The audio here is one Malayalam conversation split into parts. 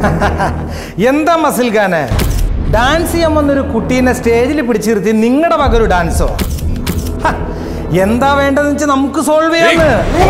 എന്താ മസിൽ ഖാന് ഡാൻസ് ചെയ്യാൻ വന്നൊരു കുട്ടീനെ സ്റ്റേജിൽ പിടിച്ചു നിർത്തി നിങ്ങളുടെ വകൊരു ഡാൻസോ ഹ, എന്താ വേണ്ടതെന്ന് വെച്ചാൽ നമുക്ക് സോൾവ് ചെയ്യാന്ന്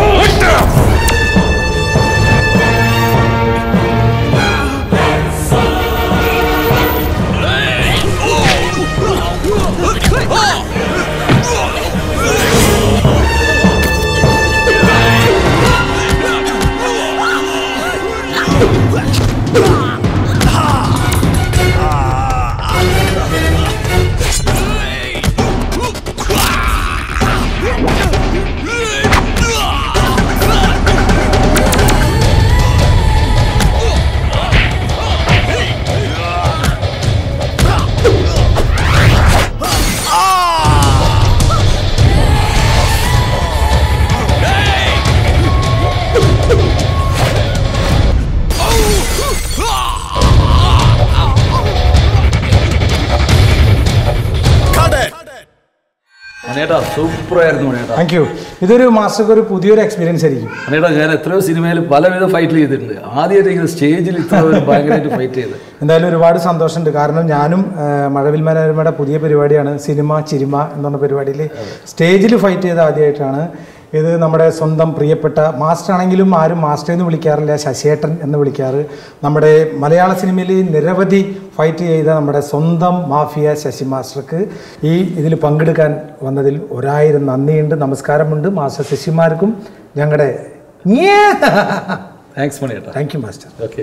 മണിയേട്ടാ സൂപ്പറായിരുന്നു മണിയേട്ടാ താങ്ക് യു ഇതൊരു മാസ്റ്റർക്ക് ഒരു പുതിയൊരു എക്സ്പീരിയൻസ് ആയിരിക്കും മണിയേട്ടാ ഞാൻ എത്രയോ സിനിമയിൽ പലവിധ ഫൈറ്റ് ചെയ്തിട്ടുണ്ട് ആദ്യമായിട്ട് ഇങ്ങനെ സ്റ്റേജിൽ ഇത്ര ഒരു ഭയങ്കരമായിട്ട് ഫൈറ്റ് ചെയ്ത് എന്തായാലും ഒരുപാട് സന്തോഷമുണ്ട് കാരണം ഞാനും ആ, മഴവിൽ മനോരമയുടെ പുതിയ പരിപാടിയാണ് സിനിമ ചിരിമ എന്ന് പറഞ്ഞ പരിപാടിയിൽ സ്റ്റേജിൽ ഫൈറ്റ് ചെയ്ത ആദ്യമായിട്ടാണ് ഇത് നമ്മുടെ സ്വന്തം പ്രിയപ്പെട്ട മാസ്റ്റർ ആണെങ്കിലും ആരും മാസ്റ്റർ എന്ന് വിളിക്കാറില്ല ശശിയേട്ടൻ എന്ന് വിളിക്കാറ് നമ്മുടെ മലയാള സിനിമയിൽ നിരവധി ഫൈറ്റ് ചെയ്ത നമ്മുടെ സ്വന്തം മാഫിയ ശശി മാസ്റ്റർക്ക് ഈ ഇതിൽ പങ്കെടുക്കാൻ വന്നതിൽ ഒരായിരം നന്ദിയുണ്ട് നമസ്കാരമുണ്ട് മാസ്റ്റർ ശശിമാർക്കും ഞങ്ങളുടെ താങ്ക്സ് മണിയേട്ടാ thank you master okay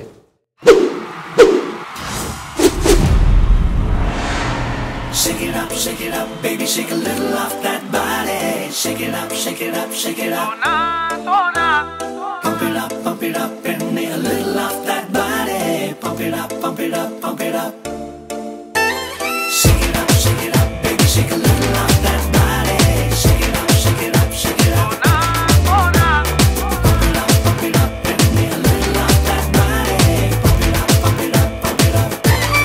Shake it up, shake it up, baby, shake a little off that body. Shake it up, shake it up, shake it up. Pump it up, pump it up, and a little off that body. Pump it up, pump it up, pump it up. Shake it up, shake it up, baby, shake a little off that body. Shake it up, shake it up, shake it up. Pump it up, pump it up, and a little off that body. Pump it up, pump it up, pump it up.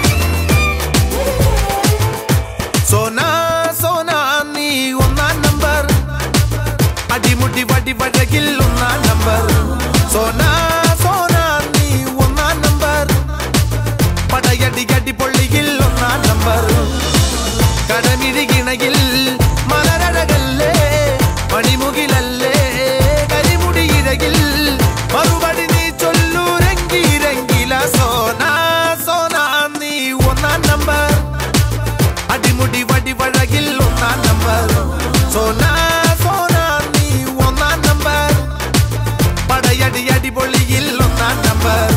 Sona Sona നീ ഒന്നാം നമ്പർ അടിമുടി വടി വഴകിൽ ഒന്നാം നമ്പർ സോന സോന നീ ഒന്നാം നമ്പർ പടയടി അടി പൊള്ളിയിൽ ഒന്നാം നമ്പർ കടമിഴികിണയിൽ മലരഴകല്ലേ മണിമുകിലല്ലേ കരിമുടി ഇഴകിൽ മറുപടി നീ ചൊല്ലൂരെങ്കിരെങ്കില സോന സോന നീ ഒന്നാം നമ്പർ അടിമുടി വടി വഴകിൽ ഒന്നാം നമ്പർ സോന സോന നീ ഒന്നാം നമ്പർ പടയടി അടിപൊളിയിൽ ഒന്നാം നമ്പർ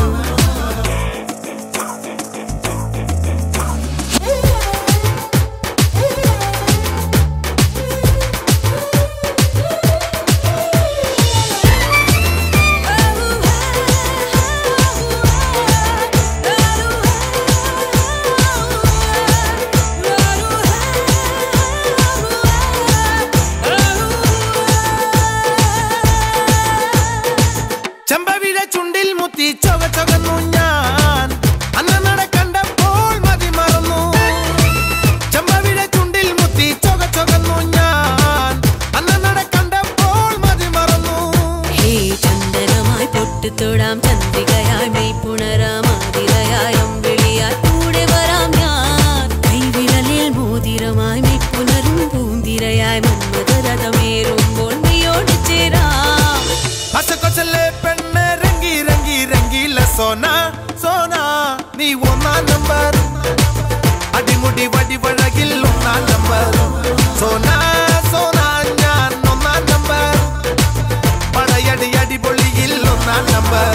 ചെമ്പവിഴ ചുണ്ടിൽ മുത്തി ചൊക ചൊകന്നു ഞാൻ അന്നനട കണ്ടപ്പോൾ മതി മറന്നു ചെമ്പവിഴ ചുണ്ടിൽ മുത്തി ചൊക ചൊകന്നു ഞാൻ അന്നനട കണ്ടപ്പോൾ മതി മറന്നു ഹേ ചന്ദനമായി പൊട്ടിത്തൊടാം ചന്ദ്രികയായി മെയ്പുണരാം ആതിരയായി അമ്പിളിയായി കൂടെ വരാം ഞാൻ കൈവിരലിൽ മോതിരമായി മെയ്പുണരും പൂന്തിരയായി മന്മഥരഥമേറുമ്പോൾ നീയോട് ചേരാം അസക്കൊച്ചല്ലേ പെണ്ണ് രംഗി രംഗി രംഗില സോന സോന നീ ഒന്നാം നമ്പർ അടിമുടി വടി വഴകിൽ ഒന്നാം നമ്പർ സോന സോന ഞാൻ ഒന്നാം നമ്പർ പടയടി അടിപൊളിയിൽ ഒന്നാം നമ്പർ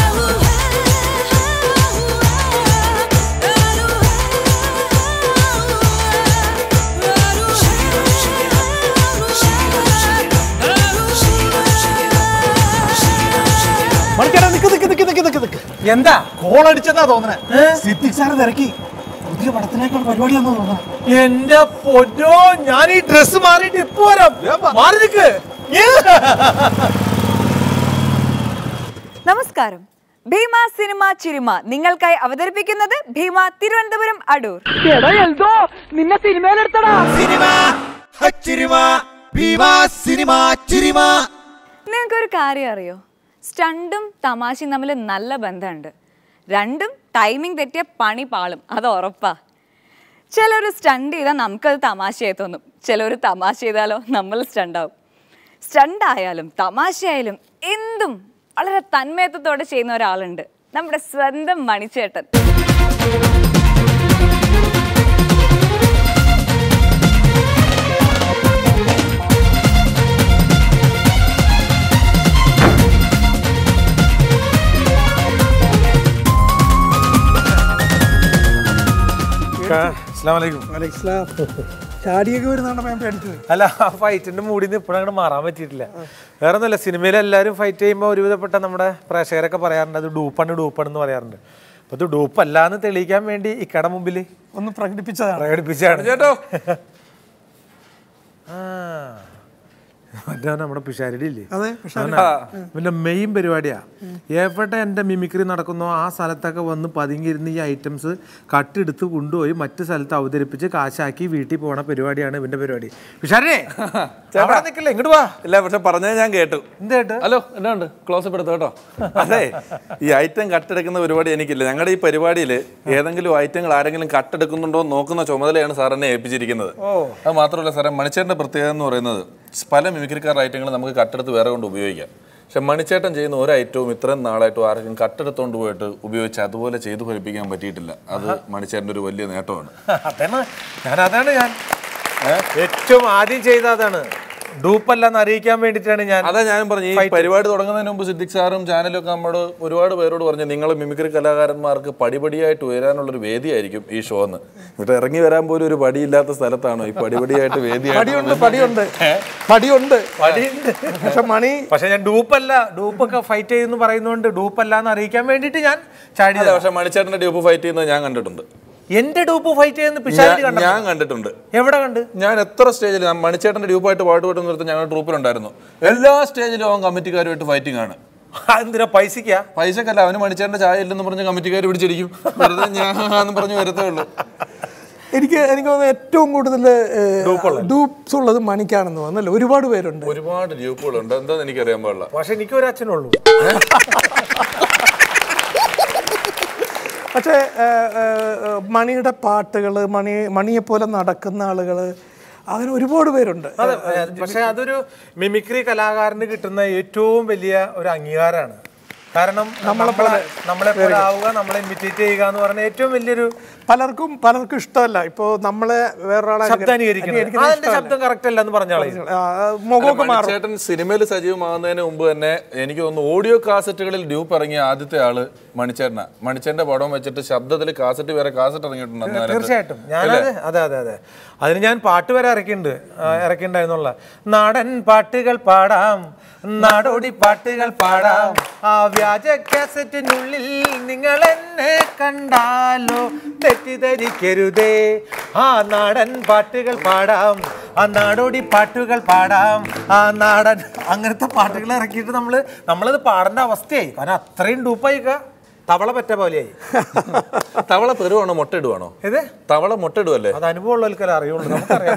മണിക്കേട്ടാ നിക്ക് നിക്ക് നിക്ക് നിക്ക് നിക്ക് നിക്ക് എന്താ കോൾ അടിച്ചതാ തോന്നണേ സിദ്ദിഖ് സാറ് തിരക്കി പുതിയ പടത്തിനേക്കാൾ പരിപാടിയാണെന്ന് തോന്നണേ എന്റെ പൊന്നോ ഞാൻ ഈ ഡ്രസ് മാറിയിട്ട് ഇപ്പൊ വരാം മാറി നിൽക്ക് നമസ്കാരം ഭീമ സിനിമ ചിരിമ നിങ്ങൾക്കായി അവതരിപ്പിക്കുന്നത് ഭീമ തിരുവനന്തപുരം അടൂർ സിനിമ ചിരിമ ഭീമ സിനിമ ചിരിമ നിങ്ങൾക്കൊരു കാര്യം അറിയോ സ്റ്റണ്ടും തമാശയും തമ്മിൽ നല്ല ബന്ധമുണ്ട് രണ്ടും ടൈമിംഗ് തെറ്റിയ പണി പാളും അത് ഉറപ്പാ ചിലർ സ്റ്റണ്ട് ചെയ്താൽ നമുക്കത് തമാശയായി തോന്നും ചിലർ തമാശ ചെയ്താലോ നമ്മൾ സ്റ്റണ്ടാവും സ്റ്റണ്ട് ആയാലും തമാശയായാലും എന്തും വളരെ തന്മയത്വത്തോടെ ചെയ്യുന്ന ഒരാളുണ്ട് നമ്മുടെ സ്വന്തം മണിച്ചേട്ടൻ ചാടിയൊക്കെ വരുന്നുണ്ട് ഞാൻ പേടിച്ചത് അല്ല ആ ഫൈറ്റിന്റെ മൂടി നിന്ന് ഇപ്പോഴും അങ്ങോട്ട് മാറാൻ പറ്റിയിട്ടില്ല വേറെ ഒന്നുമല്ല സിനിമയിൽ എല്ലാവരും ഫൈറ്റ് ചെയ്യുമ്പോൾ ഒരുവിധപ്പെട്ട നമ്മുടെ പ്രേക്ഷകരൊക്കെ പറയാറുണ്ട് അത് ഡൂപ്പാണ് ഡൂപ്പാണ് എന്ന് പറയാറുണ്ട് അപ്പൊ ഇത് ഡൂപ്പല്ല എന്ന് തെളിയിക്കാൻ വേണ്ടി ഇക്കട മുമ്പിൽ ഒന്ന് പ്രകടിപ്പിച്ചതാണ് പ്രകടിപ്പിച്ചാണ് ചേട്ടോ ആ മറ്റേ നമ്മുടെ പിഷാരടി ഇല്ലേ അതെ അവനാ. പിന്നെ മെയിൻ പരിപാടിയാ എവിടെ എൻ്റെ മിമിക്രി നടക്കുന്നോ ആ സ്ഥലത്തൊക്കെ വന്ന് പതുങ്ങിയിരുന്ന് ഈ ഐറ്റംസ് കട്ടെടുത്ത് കൊണ്ടുപോയി മറ്റു സ്ഥലത്ത് അവതരിപ്പിച്ച് കാശാക്കി വീട്ടിൽ പോണ പരിപാടിയാണ് ഇവന്റെ പരിപാടി പിഷാരേ അവിടെ നിൽക്കില്ല ഇങ്ങോട്ട് വാ ഇല്ല പക്ഷെ പറഞ്ഞത് ഞാൻ കേട്ടു എന്തേട്ട് ഹലോ എന്നാ ഉണ്ട് ക്ലോസപ്പ് എടുത്തോ കേട്ടോ അതെ ഈ ഐറ്റം കട്ടെടുക്കുന്ന പരിപാടി എനിക്കില്ല ഞങ്ങളുടെ ഈ പരിപാടിയിൽ ഏതെങ്കിലും ഐറ്റങ്ങൾ ആരെങ്കിലും കട്ടെടുക്കുന്നുണ്ടോ എന്ന് നോക്കുന്ന ചുമതലയാണ് സാർ എന്നെ ഏൽപ്പിച്ചിരിക്കുന്നത് അത് മാത്രമല്ല സാറേ മണിച്ചേട്ടൻ്റെ പ്രത്യേകത എന്ന് പറയുന്നത് പല മിമിക്രിക്കാരുടെ ഐറ്റങ്ങൾ നമുക്ക് കട്ടെടുത്ത് വേറെ കൊണ്ട് ഉപയോഗിക്കാം പക്ഷെ മണിച്ചേട്ടൻ ചെയ്യുന്ന ഒരു ഐറ്റവും ഇത്രയും നാളായിട്ടും ആർക്കും കട്ടെടുത്തോണ്ട് പോയിട്ട് ഉപയോഗിച്ച് അതുപോലെ ചെയ്തു ഫലിപ്പിക്കാൻ പറ്റിയിട്ടില്ല അത് മണിച്ചേട്ടൻ്റെ ഒരു വലിയ നേട്ടമാണ് അതാണ് ഞാൻ അതാണ് ഞാൻ ഏറ്റവും ആദ്യം ചെയ്ത അതാണ് ഡൂപ്പല്ല എന്ന് അറിയിക്കാൻ വേണ്ടിയിട്ടാണ് ഞാൻ അതാ ഞാൻ പറഞ്ഞു ഈ പരിപാടി തുടങ്ങുന്നതിന് മുമ്പ് സിദ്ദിഖ് സാറും ചാനലും ഒക്കെ നമ്മോട് ഒരുപാട് പേരോട് പറഞ്ഞു നിങ്ങൾ മിമിക്രി കലാകാരന്മാർക്ക് പടിപടിയായിട്ട് ഉയരാനുള്ള ഒരു വേദിയായിരിക്കും ഈ ഷോ എന്ന് ഇവിടെ ഇറങ്ങി വരാൻ പോലും ഒരു പടിയില്ലാത്ത സ്ഥലത്താണോ ഈ പടിപടിയായിട്ട് പടിയുണ്ട് വേദിയായിട്ട് പടിയുണ്ട് പടിയുണ്ട് പടിയുണ്ട്. പക്ഷെ മണി പക്ഷെ ഞാൻ ഡൂപ്പല്ല ഡൂപ്പൊക്കെ ഫൈറ്റ് ചെയ്യുന്നു പറയുന്നതുകൊണ്ട് ഡൂപ്പല്ല എന്ന് അറിയിക്കാൻ വേണ്ടിയിട്ട് ഞാൻ ചാടി അല്ല പക്ഷെ മണിച്ചേട്ടന്റെ ഡ്യൂപ്പ് ഫൈറ്റ് ചെയ്യുന്നത് ഞാൻ കണ്ടിട്ടുണ്ട് എന്റെ ഡൂപ്പ് ഫൈറ്റ് ചെയ്യുന്ന പിഷാരി ഞാൻ- കണ്ടോ ഞാൻ കണ്ടിട്ടുണ്ട് എവിടെ കണ്ട് ഞാൻ എത്ര സ്റ്റേജിൽ മണിച്ചേട്ടന്റെ ഡ്യൂപ്പായിട്ട് പാട്ട് പാട്ട് നിർത്തി ഞങ്ങളുടെ ട്രൂപ്പിലുണ്ടായിരുന്നു എല്ലാ സ്റ്റേജിലും അവൻ കമ്മിറ്റിക്കാരുമായിട്ട് ഫൈറ്റിംഗ് ആണ് എന്തിനാ പൈസക്കാ പൈസക്കല്ല അവന് മണിച്ചേട്ടന്റെ ചായ ഇല്ലെന്ന് പറഞ്ഞ് കമ്മിറ്റിക്കാർ പിടിച്ചിരിക്കും വെറുതെ ഞാൻ എന്ന് പറഞ്ഞ് വരത്തേ ഉള്ളൂ എനിക്ക് എനിക്ക് തോന്നുന്നു ഏറ്റവും കൂടുതൽ ഡൂപ്സ് ഉള്ളത് മണിക്കാണെന്ന് തോന്നുന്നല്ലേ ഒരുപാട് പേരുണ്ട് ഒരുപാട് ഡ്യൂപ്പുകളുണ്ട് എന്താന്ന് എനിക്കറിയാൻ പാടില്ല പക്ഷെ എനിക്ക് ഒരു അച്ഛനുള്ളൂ പക്ഷേ ഏഹ്, ഏഹ്, മണിയുടെ പാട്ടുകൾ മണി മണിയെ പോലെ നടക്കുന്ന ആളുകൾ അങ്ങനെ ഒരുപാട് പേരുണ്ട് അതെ പക്ഷെ അതൊരു മിമിക്രി കലാകാരന് കിട്ടുന്ന ഏറ്റവും വലിയ ഒരു അംഗീകാരമാണ് കാരണം നമ്മളെ നമ്മളെ പോലെ ആവുക നമ്മളെ ഇമിറ്റേറ്റ് ചെയ്യുക എന്ന് പറഞ്ഞ ഏറ്റവും വലിയൊരു പലർക്കും പലർക്കും ഇഷ്ടമല്ല ഇപ്പോൾ നമ്മളെ വേറൊരാളെ ശബ്ദം അനുകരിക്കുന്നത് അനുകരിക്കുന്നത് അതിന്റെ ഇഷ്ടമല്ല. ശബ്ദം കറക്റ്റ് അല്ല എന്ന് പറഞ്ഞാളെ ആ, മുഖമൊക്കെ മാറും ചേട്ടൻ സിനിമയിൽ സജീവമാകുന്നതിന് മുമ്പ് തന്നെ എനിക്ക് തോന്നുന്നു ഓഡിയോ കാസറ്റുകളിൽ ഡ്യൂപ്പ് ഇറങ്ങിയ ആദ്യത്തെ ആള് മണിച്ചേട്ടനാ മണിച്ചേട്ടന്റെ പടം വെച്ചിട്ട് ശബ്ദത്തിൽ കാസറ്റ് വേറെ കാസറ്റ് ഇറങ്ങിയിട്ടുണ്ട് അന്ന് കാലത്ത്. തീർച്ചയായിട്ടും ഞാനത് അതെ അതെ അതെ അതിന് ഞാൻ പാട്ട് വരെ ഇറക്കിയിട്ടുണ്ട് ആ, ഇറക്കിയിട്ടുണ്ടായിരുന്നുള്ള നാടൻ പാട്ടുകൾ പാടാം നാടോടി പാട്ടുകൾ പാടാം ആ വ്യാജ കാസറ്റിനുള്ളിൽ നിങ്ങൾ എന്നെ കണ്ടാലോ തെറ്റിദ്ധരിക്കരുതേ ആ നാടൻ പാട്ടുകൾ പാടാം ആ നാടോടി പാട്ടുകൾ പാടാം ആ നാടൻ അങ്ങനത്തെ പാട്ടുകൾ ഇറക്കിയിട്ട് നമ്മൾ നമ്മളത് പാടേണ്ട അവസ്ഥയായി കാരണം അത്രയും ഡൂപ്പായിക്ക തവള പറ്റ പോലെയായി തവള പെരുവാണോ മുട്ട ഇടുവാണോ ഇത് തവള മുട്ട ഇടുവല്ലേ അത് അനുഭവമുള്ളവർക്കല്ലേ അറിയുള്ളൂ നമുക്കറിയാൻ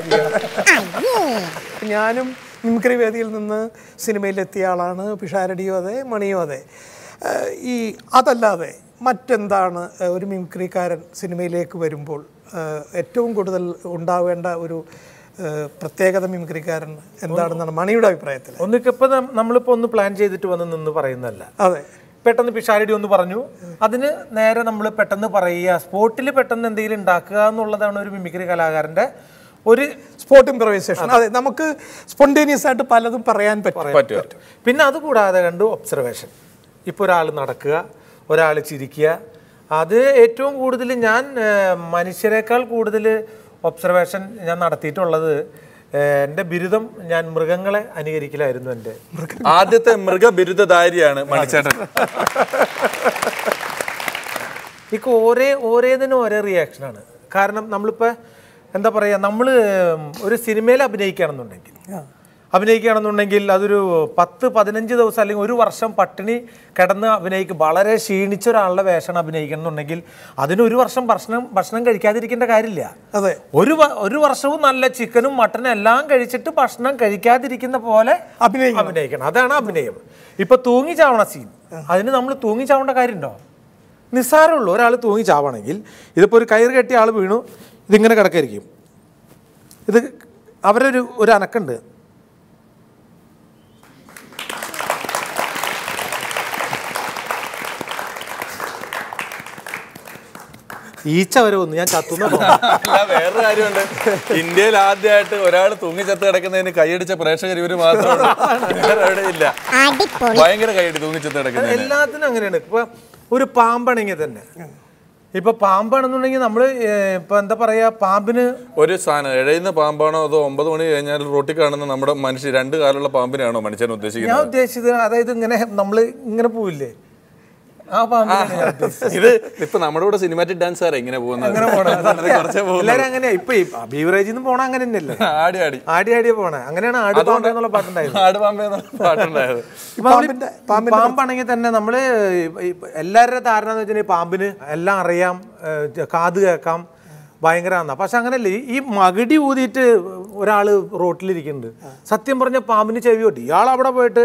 ഞാനും മിമിക്രി വേദിയിൽ നിന്ന് സിനിമയിലെത്തിയ ആളാണ് പിഷാരടിയും അതെ മണിയും അതെ ഏഹ് ഈ അതല്ലാതെ മറ്റെന്താണ് ഏഹ് ഒരു മിമിക്രിക്കാരൻ സിനിമയിലേക്ക് വരുമ്പോൾ ഏഹ് ഏറ്റവും കൂടുതൽ ഉണ്ടാവേണ്ട ഒരു ഏഹ് പ്രത്യേകത മിമിക്രിക്കാരൻ എന്താണെന്നാണ് മണിയുടെ അഭിപ്രായത്തിൽ ഒന്നിക്കിപ്പോ നമ്മളിപ്പോ ഒന്ന് പ്ലാൻ ചെയ്തിട്ട് വന്ന് നിന്ന് പറയുന്നതല്ല അതെ പെട്ടെന്ന് പിഷാരടി ഒന്ന് പറഞ്ഞു അതിന് നേരെ നമ്മൾ പെട്ടെന്ന് പറയുക സ്പോട്ടിൽ പെട്ടെന്ന് എന്തെങ്കിലും ഉണ്ടാക്കുക എന്നുള്ളതാണ് ഒരു മിമിക്രി കലാകാരന്റെ ഒരു സ്പോട്ട് ഇംപ്രവൈസേഷൻ അതെ നമുക്ക് സ്പോണ്ടേനിയസ് ആയിട്ട് പലതും പറയാൻ പറ്റും പറ്റുക പിന്നെ അതുകൂടാതെ കണ്ട് ഒബ്സർവേഷൻ ഇപ്പോൾ ഒരാൾ നടക്കുക ഒരാൾ ചിരിക്കുക അത് ഏറ്റവും കൂടുതൽ ഞാൻ ഏഹ്, മനുഷ്യരെക്കാൾ കൂടുതൽ ഒബ്സർവേഷൻ ഞാൻ നടത്തിയിട്ടുള്ളത് ഏഹ്, എൻ്റെ ബിരുദം ഞാൻ മൃഗങ്ങളെ അനുകരിക്കലായിരുന്നു എൻ്റെ ആദ്യത്തെ മൃഗബിരുദധാരിയാണ് മണിച്ചേട്ടൻ ഇക്ക് ഒരേ ഓരോന്നിനും ഓരോ റിയാക്ഷനാണ് കാരണം നമ്മളിപ്പോൾ എന്താ പറയുക നമ്മൾ ഒരു സിനിമയിൽ അഭിനയിക്കുകയാണെന്നുണ്ടെങ്കിൽ അഭിനയിക്കുകയാണെന്നുണ്ടെങ്കിൽ അതൊരു പത്ത് പതിനഞ്ച് ദിവസം അല്ലെങ്കിൽ ഒരു വർഷം പട്ടിണി കിടന്ന് അഭിനയിക്കും വളരെ ക്ഷീണിച്ച ഒരാളുടെ വേഷമാണ് അഭിനയിക്കണം എന്നുണ്ടെങ്കിൽ അതിന് ഒരു വർഷം ഭക്ഷണം ഭക്ഷണം കഴിക്കാതിരിക്കേണ്ട കാര്യമില്ല അതെ ഒരു വ- ഒരു വർഷവും നല്ല ചിക്കനും മട്ടനും എല്ലാം കഴിച്ചിട്ട് ഭക്ഷണം കഴിക്കാതിരിക്കുന്ന പോലെ അഭിനയിക്കണം. അഭിനയിക്കണം അതാണ് അഭിനയം ഇപ്പൊ തൂങ്ങി ചാവണ സീൻ അതിന് നമ്മൾ തൂങ്ങി ചാവേണ്ട കാര്യമുണ്ടോ നിസ്സാരമുള്ളൂ ഒരാൾ തൂങ്ങി ചാവണമെങ്കിൽ ഇതിപ്പോൾ ഒരു കയറ് കെട്ടിയ ആൾ വീണു ഇതിങ്ങനെ കിടക്കായിരിക്കും ഇത് അവരൊരു ഒരു അനക്കുണ്ട് ഈച്ച വരെ വന്നു ഞാൻ ചത്തുന്ന അല്ല വേറൊരു കാര്യമുണ്ട് ഇന്ത്യയിൽ ആദ്യമായിട്ട് ഒരാൾ തൂങ്ങിച്ചത്ത് കിടക്കുന്നതിന് കൈയടിച്ച പ്രേക്ഷകർ ഇവര് മാത്രമാണ് വേറെ എവിടെ ഇല്ല ഭയങ്കര കൈയടി തൂങ്ങിച്ചത്ത് കിടക്കുന്നതിന് എല്ലാത്തിനും അങ്ങനെയാണ് ഇപ്പൊ ഒരു പാമ്പാണെങ്കിൽ തന്നെ ഇപ്പൊ പാമ്പാണെന്നുണ്ടെങ്കിൽ നമ്മള് ഏർ, ഇപ്പൊ എന്താ പറയാ പാമ്പിന് ഒരു സാധനം എഴയുന്ന പാമ്പാണോ അതോ ഒമ്പത് മണി കഴിഞ്ഞാൽ റോട്ടിൽ കാണുന്ന നമ്മുടെ മനുഷ്യ രണ്ട് കാലുള്ള പാമ്പിനെയാണോ മനുഷ്യൻ ഞാൻ ഉദ്ദേശിക്കുന്നത് ഉദ്ദേശിച്ചത് അതായത് ഇങ്ങനെ നമ്മള് ഇങ്ങനെ പോവില്ലേ ആ പാമ്പിനാണ് ഞാൻ ഉദ്ദേശിച്ചത്. ഇത് ഇപ്പൊ നമ്മുടെ കൂടെ സിനിമാറ്റിക് ഡാൻസ് ആരാ ഇങ്ങനെ പോകുന്നത് അങ്ങനെ പോണേ കുറച്ചേ പോകുന്നുള്ളൂ. എല്ലാരും അങ്ങനെയാ ഇപ്പൊ ഈ ബീവറേജിൽ നിന്ന് പോണ അങ്ങനെ തന്നെയല്ലേ ആടി ആടി ആടി ആടിയ പോണേ അങ്ങനെയാണ് ആട് പാമ്പ് എന്നുള്ള പാട്ടുണ്ടായത് ആടുപാമ്പേ എന്നുള്ള പാട്ടുണ്ടായത് ഇപ്പൊ നമ്മള് പാമ്പാണെങ്കിൽ തന്നെ നമ്മള് ഈ- എല്ലാവരുടെ ധാരണ എന്ന് വെച്ചാൽ പാമ്പിന് എല്ലാം അറിയാം ഏഹ് കാത് കേൾക്കാം ഭയങ്കരമാണ് പക്ഷെ അങ്ങനല്ലേ ഈ- ഈ മകിടി ഊതിയിട്ട് ഒരാള് റോട്ടിലിരിക്കുന്നുണ്ട് സത്യം പറഞ്ഞ പാമ്പിന് ചെവി കൊട്ടി ഇയാൾ അവിടെ പോയിട്ട്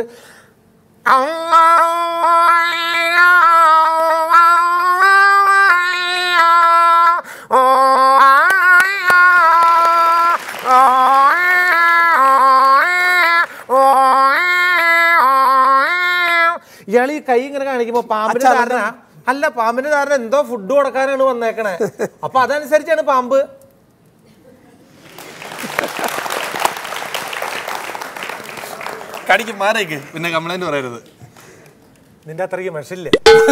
ഇയാൾ ഈ കൈ ഇങ്ങനെ കാണിക്കുമ്പോ പാമ്പിന്റെ ധാരണ അല്ല പാമ്പിന്റെ ധാരണ എന്തോ ഫുഡ് കൊടുക്കാനാണ് വന്നേക്കണേ അപ്പൊ അതനുസരിച്ചാണ് പാമ്പ് കടിക്ക് മാറേക്ക് പിന്നെ കംപ്ലൈന്റ് പറയരുത് നിന്റെ അത്രയ്ക്ക് വിഷമില്ല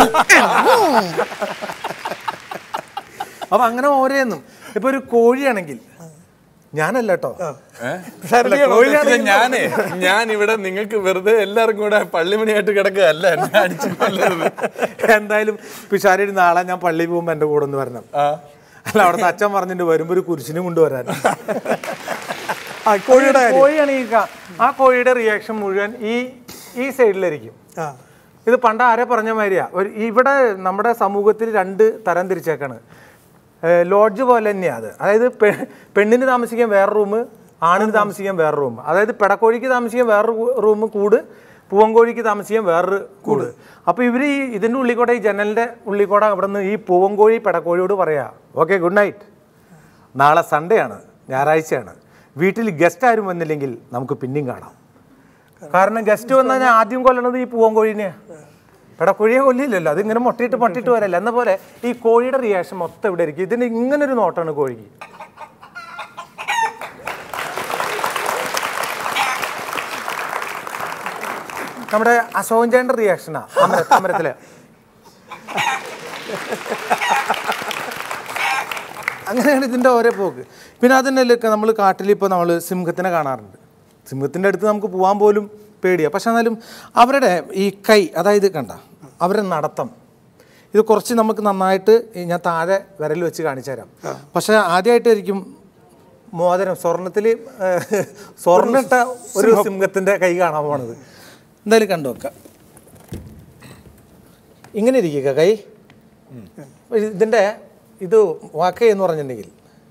അപ്പൊ അങ്ങനെ ഓരോന്നും ഇപ്പൊ ഒരു കോഴിയാണെങ്കിൽ ഞാനല്ല കേട്ടോ അല്ല, കോഴിയാണെങ്കിൽ ഞാനേ ഞാൻ ഇവിടെ നിങ്ങൾക്ക് വെറുതെ എല്ലാവർക്കും കൂടെ പള്ളിമണിയായിട്ട് കിടക്കുകയല്ല എന്നെ അടിച്ചു കൊല്ലരുത് എന്തായാലും പിഷാരി നാളെ ഞാൻ പള്ളിയിൽ പോകുമ്പോ എന്റെ കൂടെ ഒന്ന് വരണം അല്ല അവിടുത്തെ അച്ഛൻ പറഞ്ഞിട്ട് വരുമ്പോ ഒരു കുരിശിനും കൊണ്ടുവരാൻ കോഴിയുടെ കാര്യം. കോഴിയാണെങ്കിൽ ക- ആ കോഴിയുടെ റിയാക്ഷൻ മുഴുവൻ ഈ ഈ സൈഡിലായിരിക്കും ആ ഇത് പണ്ട് ആരെ പറഞ്ഞ മാതിരിയാ ഒരു ഇവിടെ നമ്മുടെ സമൂഹത്തിൽ രണ്ട് തരം തിരിച്ചേക്കാണ് ലോഡ്ജ് പോലെ തന്നെയാണ് അത് അതായത് പെ- പെണ്ണിന് താമസിക്കാൻ വേറെ റൂം ആണിന് താമസിക്കാൻ വേറെ റൂം അതായത് പെടക്കോഴിക്ക് താമസിക്കാൻ വേറെ റൂം കൂട് പൂവൻകോഴിക്ക് താമസിക്കാൻ വേറൊരു കൂട് അപ്പോൾ ഇവർ ഈ ഇതിൻ്റെ ഉള്ളിക്കൂടെ ഈ ജനലിൻ്റെ ഉള്ളിക്കൂടെ അവിടെ നിന്ന് ഈ പൂവൻകോഴി പെടക്കോഴിയോട് പറയാ ഓക്കെ ഗുഡ് നൈറ്റ് നാളെ സൺഡേ ആണ് ഞായറാഴ്ചയാണ് വീട്ടിൽ ഗസ്റ്റ് ആരും വന്നില്ലെങ്കിൽ നമുക്ക് പിന്നെയും കാണാം കാരണം ഗസ്റ്റ് വന്നാൽ ഞാൻ ആദ്യം കൊല്ലണത് ഈ പൂവൻകോഴിനെയാണ് പെടക്കോഴിയെ കൊല്ലില്ലല്ലോ അത് ഇങ്ങനെ മുട്ടയിട്ട് മുട്ടിട്ട് വരല്ല എന്ന പോലെ ഈ കോഴിയുടെ റിയാക്ഷൻ മൊത്തം ഇവിടെ ഇരിക്കും ഇതിന് ഇങ്ങനൊരു നോട്ടാണ് കോഴിക്ക് നമ്മുടെ അശോകൻചാന്റെ റിയാക്ഷനാ അമര അമരത്തിലെ അങ്ങനെയാണ് ഇതിൻ്റെ ഓരോ പോക്ക് പിന്നെ അതിനൊക്കെ നമ്മൾ കാട്ടിൽ ഇപ്പോൾ നമ്മൾ സിംഹത്തിനെ കാണാറുണ്ട് സിംഹത്തിൻ്റെ അടുത്ത് നമുക്ക് പോകാൻ പോലും പേടിയാണ് പക്ഷെ എന്നാലും അവരുടെ ഈ കൈ അതായത് കണ്ട അവരുടെ നടത്തം ഇത് കുറച്ച് നമുക്ക് നന്നായിട്ട് ഈ ഞാൻ താഴെ വിരൽ വെച്ച് കാണിച്ചു തരാം പക്ഷെ ആദ്യമായിട്ടായിരിക്കും മോതിരം സ്വർണത്തിൽ സ്വർണ്ണിട്ട ഒരു സിംഹത്തിൻ്റെ കൈ കാണാൻ പോണത് എന്തായാലും കണ്ടു വെക്കാം ഇങ്ങനെ ഇരിക്കുക കൈ ഇതിൻ്റെ ഇത് വാക്കൈ എന്ന് പറഞ്ഞിട്ടുണ്ടെങ്കിൽ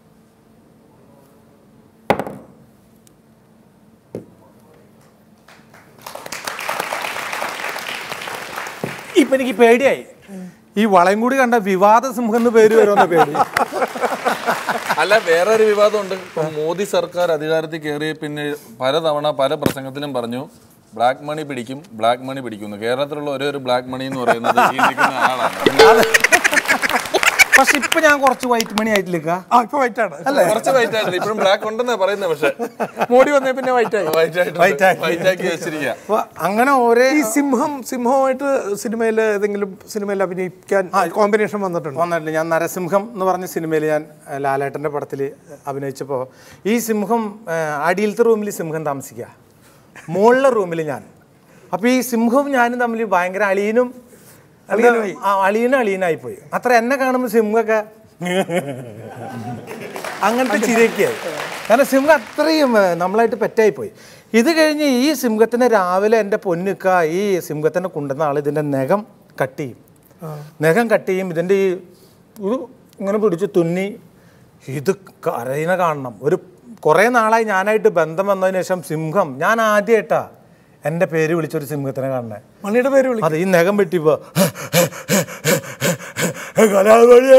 ഇപ്പൊ എനിക്ക് പേടിയായി ഈ വളയും കൂടി കണ്ട വിവാദ സിംഹം എന്ന് പേര് വരുമെന്ന പേടി അല്ല വേറൊരു വിവാദമുണ്ട് ഇപ്പൊ മോദി സർക്കാർ അധികാരത്തിൽ കയറിയ പിന്നെ പലതവണ പല പ്രസംഗത്തിലും പറഞ്ഞു ബ്ലാക്ക് മണി പിടിക്കും ബ്ലാക്ക് മണി പിടിക്കുന്നു കേരളത്തിലുള്ള ഒരേ ഒരു ബ്ലാക്ക് മണി എന്ന് പറയുന്നത് ഈ നിൽക്കുന്ന ആളാണ് പക്ഷെ ഇപ്പൊ ഞാൻ കുറച്ച് വൈറ്റ് മണി ആയിട്ടില്ല ആ ഇപ്പൊ വൈറ്റ് ആണ് കുറച്ച് വൈറ്റ് ആയിട്ട് ഇപ്പോഴും ബ്ലാക്ക് ഉണ്ടെന്നാ പറയുന്നത് പക്ഷെ മോഡി വന്നേ പിന്നെ വൈറ്റ് ആയി വൈറ്റ് ആയിട്ട് White ആക്കി. വൈറ്റ് ആക്കി വെച്ചിരിക്കുക അപ്പൊ അങ്ങനെ ഒരേ ഈ സിംഹം സിംഹമായിട്ട് സിനിമയിൽ ഏതെങ്കിലും സിനിമയിൽ അഭിനയിക്കാൻ കോമ്പിനേഷൻ വന്നിട്ടുണ്ട് വന്നിട്ടില്ല ഞാൻ നരസിംഹം എന്ന് പറഞ്ഞ സിനിമയിൽ ഞാൻ ഏഹ്, ലാലേട്ടൻ്റെ പടത്തിൽ അഭിനയിച്ചപ്പോൾ ഈ സിംഹം ഏഹ്, അടിയിലത്തെ റൂമിൽ സിംഹം താമസിക്കുക മുകളിലെ റൂമിൽ ഞാൻ അപ്പോൾ ഈ സിംഹവും ഞാനും തമ്മിൽ ഭയങ്കര അളിയനും അളിയനുമായി. ആ, അളിയനും അളിയനായി പോയി അത്ര എന്നെ കാണുമ്പോൾ സിംഹമൊക്കെ അങ്ങനത്തെ ചിരിയൊക്കെയായി കാരണം സിംഹം അത്രയും ഏഹ്, നമ്മളായിട്ട് പെറ്റായി പോയി ഇത് കഴിഞ്ഞ് ഈ സിംഹത്തിനെ രാവിലെ എൻ്റെ പൊന്നുക്ക ഈ സിംഹത്തിനെ കൊണ്ടുവന്ന ആൾ ഇതിൻ്റെ നഖം കട്ട് ചെയ്യും നഖം കട്ട് ചെയ്യും ഇതിൻ്റെ ഈ ഇത് ഇങ്ങനെ പിടിച്ച് തുന്നി ഇത് കരയിനെ കാണണം ഒരു കുറേ നാളായി ഞാനായിട്ട് ബന്ധം വന്നതിന് ശേഷം സിംഹം ഞാൻ ആദ്യമായിട്ടാ എൻ്റെ പേര് വിളിച്ചൊരു സിംഹത്തിനെ കാണണേ മണിയുടെ പേര് വിളി അതെ ഈ നഖം വെട്ടിപ്പോ കലാമണിയേ